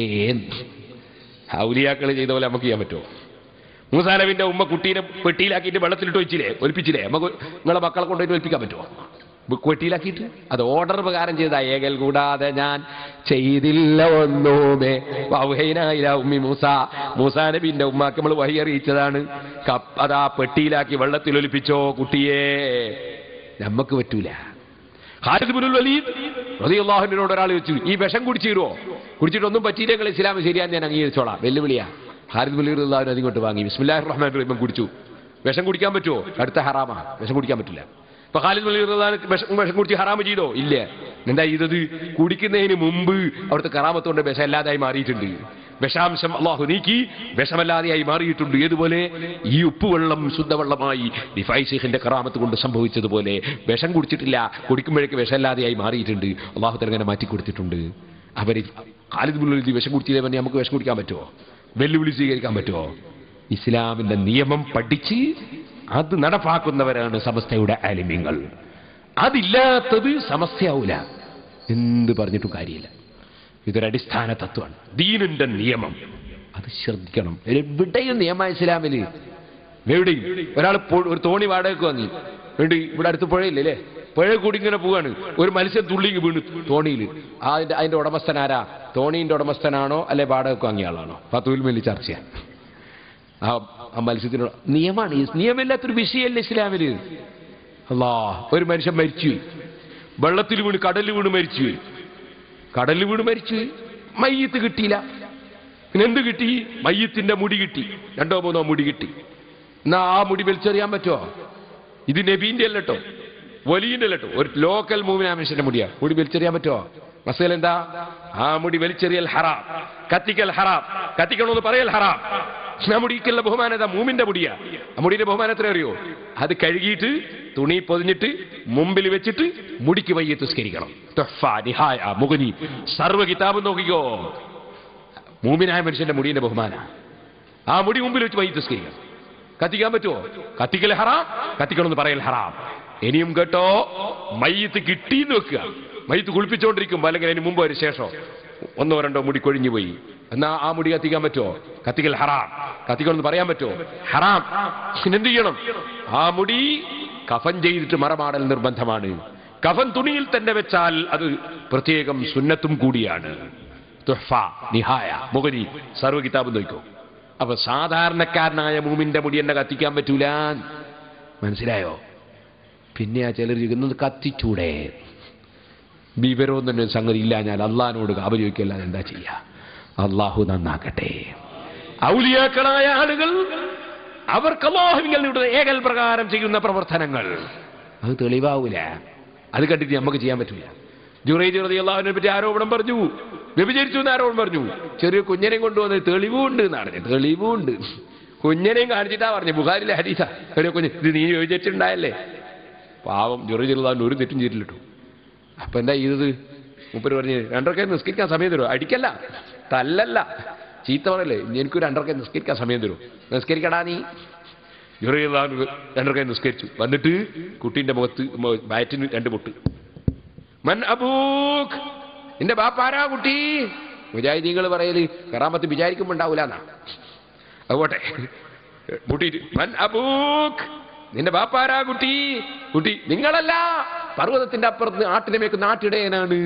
ഔലിയാക്കൾ ചെയ്ത പോലെ നമുക്ക് ചെയ്യാൻ പറ്റുമോ മൂസാനബിന്റെ ഉമ്മ കുട്ടീനെ പെട്ടിയിലാക്കിയിട്ട് വെള്ളത്തിലിട്ട് വെച്ചില്ലേ ഒലിപ്പിച്ചില്ലേ നമുക്ക് നിങ്ങളെ മക്കളെ കൊണ്ടുപോയിട്ട് ഒലിപ്പിക്കാൻ പറ്റുമോ വെട്ടിയിലാക്കിയിട്ട് അത് ഓർഡർ പ്രകാരം ചെയ്ത ഏകൽ കൂടാതെ ഞാൻ ചെയ്തില്ല ഒന്നുമേ വൗഹൈനായില്ല ഉമ്മി മൂസ മൂസാ നബിന്റെ ഉമ്മാക്ക് നമ്മൾ വഹി അറിയിച്ചതാണ് കപ്പ് അതാ പെട്ടിയിലാക്കി വെള്ളത്തിൽ ഒലിപ്പിച്ചോ കുട്ടിയെ നമുക്ക് പറ്റൂല ഖാലിദ് ബിനുൽ വലീദ് റളിയല്ലാഹുവിനോട് ഒരാൾ വെച്ചു ഈ വിഷം കുടിച്ചിരുവോ കുടിച്ചിട്ടൊന്നും പറ്റിയില്ലെങ്കിൽ ഇസ്ലാം ശരിയാന്ന് ഞാൻ അംഗീകരിച്ചോളാം വെല്ലുവിളിയാ ഖാലിദ് ബിനുൽ അള്ളാഹുവിനെ അതിങ്ങോട്ട് വാങ്ങി ബിസ്മില്ലാഹിർ റഹ്മാൻ റഹീം കുടിച്ചു വിഷം കുടിക്കാൻ പറ്റുമോ അടുത്ത ഹറാമാ വിഷം കുടിക്കാൻ പറ്റില്ല ഇപ്പൊ ഖാലിദ് ബിനുൽ റഹ്മാൻ വിഷം വിഷം കുടിച്ച് ഹറാമ് ചെയ്തോ ഇല്ല എന്താ ചെയ്തത് കുടിക്കുന്നതിന് മുമ്പ് അവിടുത്തെ കറാമത്തോണ്ട് വിഷം അല്ലാതായി മാറിയിട്ടുണ്ട് വിഷാംശം അള്ളാഹു നീക്കി വിഷമല്ലാതെയായി മാറിയിട്ടുണ്ട് ഏതുപോലെ ഈ ഉപ്പുവെള്ളം ശുദ്ധവെള്ളമായി ഡിഫൈ ഷെയ്ഖിന്റെ കറാമത്ത് കൊണ്ട് സംഭവിച്ചതുപോലെ വിഷം കുടിച്ചിട്ടില്ല കുടിക്കുമ്പോഴേക്ക് വിഷമല്ലാതെയായി മാറിയിട്ടുണ്ട് അള്ളാഹു തലങ്ങനെ മാറ്റി കൊടുത്തിട്ടുണ്ട് അവര് ഖാലിദ് ബിൻ വലീദ് വിഷം കുടിച്ചില്ലേ പറഞ്ഞ് നമുക്ക് വിഷം കുടിക്കാൻ പറ്റുമോ വെല്ലുവിളി സ്വീകരിക്കാൻ പറ്റുമോ ഇസ്ലാമിന്റെ നിയമം പഠിച്ച് അത് നടപ്പാക്കുന്നവരാണ് സമസ്തയുടെ ആലിമ്യങ്ങൾ അതില്ലാത്തത് സമസ്യയാവൂല എന്ത് പറഞ്ഞിട്ടും കാര്യമില്ല ഇതൊരു അടിസ്ഥാന തത്വമാണ് ദീനിന്റെ നിയമം അത് ശ്രദ്ധിക്കണം എവിടെയും നിയമ ഇസ്ലാമില് എവിടെയും ഒരാൾ പോ- ഒരു തോണി വാടകയ്ക്ക് വാങ്ങി വേണ്ടി ഇവിടെ അടുത്ത് പുഴയില്ലേ അല്ലേ പുഴ കൂടി ഇങ്ങനെ പോവാണ് ഒരു മത്സ്യം തുള്ളി വീണ് തോണിയിൽ അതിന്റെ അതിന്റെ ഉടമസ്ഥൻ ആരാ തോണീന്റെ ഉടമസ്ഥനാണോ അല്ലെ വാടകയ്ക്ക് വാങ്ങിയ ആളാണോ പത്തുവിൽ മേലി ചർച്ചയാണ് ആ ആ മത്സ്യത്തിനോട് നിയമമാണ് ഈ നിയമമില്ലാത്തൊരു വിഷയമല്ല ഇസ്ലാമില് അല്ലാ ഒരു മനുഷ്യൻ മരിച്ചു വെള്ളത്തിൽ വീണ് കടലിൽ വീണ് മരിച്ചു കടലിൽ വീണ് മരിച്ചു മയ്യത്ത് കിട്ടിയില്ല പിന്നെ എന്ത് കിട്ടി മയ്യത്തിന്റെ മുടി കിട്ടി രണ്ടോ മൂന്നോ മുടി കിട്ടി എന്നാ ആ മുടി വലിച്ചെറിയാൻ പറ്റുമോ ഇത് നബീന്റെ അല്ലട്ടോ വലിയന്റെ അല്ലട്ടോ ഒരു ലോക്കൽ മൂവിന മനുഷ്യന്റെ മുടിയാ മുടി വലിച്ചെറിയാൻ പറ്റുമോ മസേൽ എന്താ ആ മുടി വലിച്ചെറിയൽ ഹറാം കത്തിക്കൽ ഹറാം കത്തിക്കണമെന്ന് പറയൽ ഹറാം ആ മുടിക്കുള്ള ബഹുമാനത മൂമിന്റെ മുടിയാ ആ മുടിയുടെ ബഹുമാനം എത്ര അറിയോ അത് കഴുകിയിട്ട് തുണി പൊതിഞ്ഞിട്ട് മുമ്പിൽ വെച്ചിട്ട് മുടിക്ക് വയ്യ തുസ്കരിക്കണം തുഹ്ഫ, നിഹായ, മുഗനി സർവ്വ കിതാബും നോക്കിക്കോ മൂമിനായ മനുഷ്യന്റെ മുടിയുടെ ബഹുമാന ആ മുടി മുമ്പിൽ വെച്ച് വൈ തുസ്കരിക്കണം കത്തിക്കാൻ പറ്റുമോ കത്തിക്കൽ ഹറാം കത്തിക്കണമെന്ന് പറയൽ ഹറാം ഇനിയും കേട്ടോ മയ്യത്ത് കിട്ടിയെന്ന് വെക്കുക മയ്യത്ത് കുളിപ്പിച്ചുകൊണ്ടിരിക്കുമ്പോൾ അല്ലെങ്കിൽ അതിന് മുമ്പോ ഒരു ശേഷമോ ഒന്നോ രണ്ടോ മുടി കൊഴിഞ്ഞു പോയി എന്നാ ആ മുടി കത്തിക്കാൻ പറ്റുമോ കത്തിക്കൽ ഹറാം കത്തിക്കണമെന്ന് പറയാൻ പറ്റുമോ ഹറാം പിന്നെന്ത് ചെയ്യണം ആ മുടി കഫൻ ചെയ്തിട്ട് മറമാടൽ നിർബന്ധമാണ് കഫൻ തുണിയിൽ തന്നെ വെച്ചാൽ അത് പ്രത്യേകം സുന്നത്തും കൂടിയാണ് തുഹ്ഫ നിഹായ മുഗനി സർവ്വ കിതാബ് നോക്കോ അപ്പൊ സാധാരണക്കാരനായ മൂമിന്റെ മുടി എന്നെ കത്തിക്കാൻ പറ്റൂല മനസ്സിലായോ പിന്നെ ആ ചിലർ ചോദിക്കുന്നത് കത്തിച്ചൂടെ വിവരവും തന്നെ സംഗതി ഇല്ല ഞാൻ അള്ളഹാനോട് അപയോഗിക്കല്ലാതെ എന്താ ചെയ്യുക അള്ളാഹു നന്നാക്കട്ടെ ഔലിയാക്കളായ ആളുകൾ അവർക്ക് അള്ളാഹുവിങ്ങളുടെ ഏകൽ പ്രകാരം ചെയ്യുന്ന പ്രവർത്തനങ്ങൾ അത് തെളിവാവൂല അത് കണ്ടിട്ട് നമുക്ക് ചെയ്യാൻ പറ്റില്ല ജുറൈജ് റതി അള്ളാഹുവിനെ പറ്റി ആരോപണം പറഞ്ഞു വ്യഭിചരിച്ചു എന്ന് ആരോപണം പറഞ്ഞു ചെറിയ കുഞ്ഞനെയും കൊണ്ടുവന്ന് തെളിവുണ്ട് എന്ന് പറഞ്ഞു തെളിവുണ്ട് കുഞ്ഞനെയും കാണിച്ചിട്ടാ പറഞ്ഞു ബുഹാരിലെ ഹരീസ ചെറിയ കുഞ്ഞ് ഇത് നീ വ്യഭിചരിച്ചിട്ടുണ്ടായല്ലേ പാവം ജുറൈജ് അള്ളാഹുവിന് ഒരു തെറ്റും ചെയ്തിട്ടിട്ടു അപ്പൊ എന്താ ചെയ്തത് മൂപ്പര് പറഞ്ഞ് രണ്ടരക്കെ നിസ്കരിക്കാൻ സമയം തരുമോ അടിക്കല്ല തല്ലല്ല ചീത്ത പറയല്ലേ ഇനി എനിക്കൊരു രണ്ടരക്കെ നിസ്കരിക്കാൻ സമയം തരുമോ നിസ്കരിക്കടാ നീ ജുറൈലാൻ രണ്ടരക്കെ നിസ്കരിച്ചു വന്നിട്ട് കുട്ടീന്റെ മുഖത്ത് മ- വയറ്റിന് രണ്ട് പൊട്ട് മൻ അബൂഖ് നിന്റെ ബാപ്പാരാ കുട്ടി മുജാഹിദീങ്ങൾ പറയല് കറാമത്ത് വിചാരിക്കുമ്പോ ഉണ്ടാവൂലെന്നാ അതുപോട്ടെ മുട്ടിയിട്ട് മൻ അബൂഖ് നിന്റെ ബാപ്പാരാ കുട്ടി കുട്ടി നിങ്ങളല്ല പർവ്വതത്തിന്റെ അപ്പുറത്ത് ആട്ടിനെ മേക്കുന്ന ആട്ടിടയനാണ്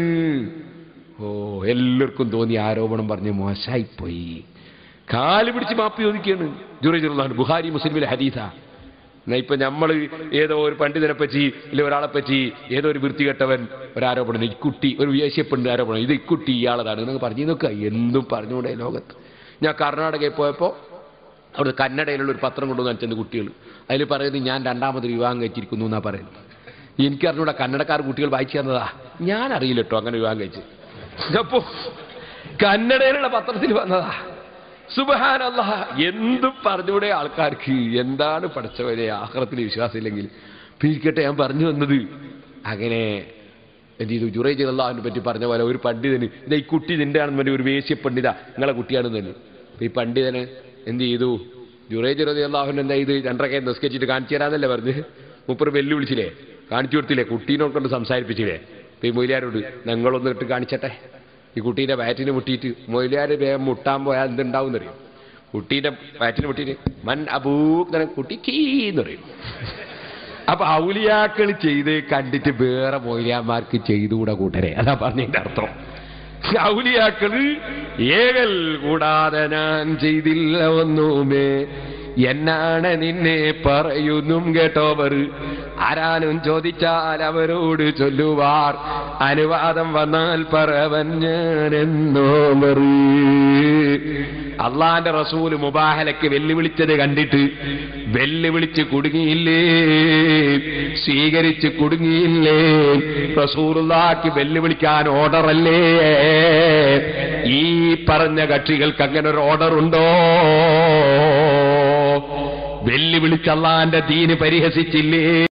ഓ എല്ലാവർക്കും തോന്നി ആരോപണം പറഞ്ഞ് മോശമായിപ്പോയി കാല് പിടിച്ച് മാപ്പി ചോദിക്കുകയാണ് ജുറൈജുറുള്ളാൻ ബുഹാരി മുസ്ലിമിലെ ഹദീസ എന്നാ ഇപ്പൊ നമ്മൾ ഏതോ ഒരു പണ്ഡിതനെ പറ്റി ഇല്ല ഒരാളെ പറ്റി ഏതോ ഒരു വൃത്തികെട്ടവൻ ഒരാരോപണം ഇക്കുട്ടി ഒരു വിദേശപ്പെണ്ട് ആരോപണം ഇത് ഇക്കുട്ടി ഇയാളതാണ് എന്നൊക്കെ പറഞ്ഞു നോക്കുക എന്തും പറഞ്ഞുകൂടെ ലോകത്ത് ഞാൻ കർണാടകയിൽ പോയപ്പോൾ അവിടെ കന്നഡയിലുള്ള ഒരു പത്രം കൊണ്ടുവന്ന് അച്ഛൻ്റെ കുട്ടികൾ അതിൽ പറയുന്നത് ഞാൻ രണ്ടാമത് വിവാഹം കഴിച്ചിരിക്കുന്നു എന്നാ പറയുന്നത് എനിക്കറിഞ്ഞൂടെ കന്നഡക്കാർ കുട്ടികൾ വായിച്ചു തന്നതാ ഞാൻ അറിയില്ല കേട്ടോ അങ്ങനെ വിവാഹം കഴിച്ച് അപ്പോ കന്നഡയിലുള്ള പത്രത്തിൽ വന്നതാ സുബഹാനല്ലാ എന്തും പറഞ്ഞൂടെ ആൾക്കാർക്ക് എന്താണ് പഠിച്ചവരെ ആഹ്റത്തിൽ വിശ്വാസമില്ലെങ്കിൽ പിരിക്കട്ടെ ഞാൻ പറഞ്ഞു വന്നത് അങ്ങനെ എന്ത് ചെയ്തു ജുറൈജ് അള്ളാഹിനെ പറ്റി പറഞ്ഞ പോലെ ഒരു പണ്ഡിതന് ഇതാ ഈ കുട്ടി നിന്റെ ആണെന്ന് പറഞ്ഞ ഒരു വേശ്യ പണ്ഡിത നിങ്ങളെ കുട്ടിയാണെന്ന് തന്നെ അപ്പൊ ഈ പണ്ഡിതന് എന്ത് ചെയ്തു ജുറൈജ് റതി അള്ളാഹുൻ എന്താ ഇത് രണ്ടരക്കെ നിസ്കരിച്ചിട്ട് കാണിച്ചു തരാന്നല്ലേ പറഞ്ഞ് മുപ്പർ വെല്ലുവിളിച്ചില്ലേ കാണിച്ചു കൊടുത്തില്ലേ കുട്ടീനോട് കൊണ്ട് സംസാരിപ്പിച്ചില്ലേ അപ്പൊ ഈ മൊയിലാരോട് ഞങ്ങളൊന്ന് ഇട്ട് കാണിച്ചട്ടെ ഈ കുട്ടീന്റെ വയറ്റിന് മുട്ടിയിട്ട് മൊയിലാര് വേഗം മുട്ടാൻ പോയാൽ എന്തുണ്ടാവും എന്നറിയും കുട്ടീന്റെ വയറ്റിന് മുട്ടിയിട്ട് മൻ അബൂക്ക് കുട്ടി കീന്ന് പറയും അപ്പൊ ഔലിയാക്കൾ ചെയ്ത് കണ്ടിട്ട് വേറെ മൊയിലാന്മാർക്ക് ചെയ്തുകൂടെ കൂട്ടരെ അതാ പറഞ്ഞതിന്റെ അർത്ഥം ഔലിയാക്കള് ഏകൽ കൂടാതെ ഞാൻ ചെയ്തില്ല ഒന്നുമേ എന്നാണ് നിന്നെ പറയുന്നും കേട്ടോവർ ആരാനും ചോദിച്ചാൽ അവരോട് ചൊല്ലുവാർ അനുവാദം വന്നാൽ പറവൻ ഞാൻ എന്നോവർ അള്ളാന്റെ റസൂല് മുബാഹലക്ക് വെല്ലുവിളിച്ചത് കണ്ടിട്ട് വെല്ലുവിളിച്ച് കുടുങ്ങിയില്ലേ സ്വീകരിച്ച് കുടുങ്ങിയില്ലേ റസൂലുള്ളാക്ക് വെല്ലുവിളിക്കാൻ ഓർഡറല്ലേ ഈ പറഞ്ഞ കക്ഷികൾക്ക് അങ്ങനെ ഒരു ഓർഡർ ഉണ്ടോ വെല്ലുവിളിച്ച് അള്ളാന്റെ ദീന് പരിഹസിച്ചില്ലേ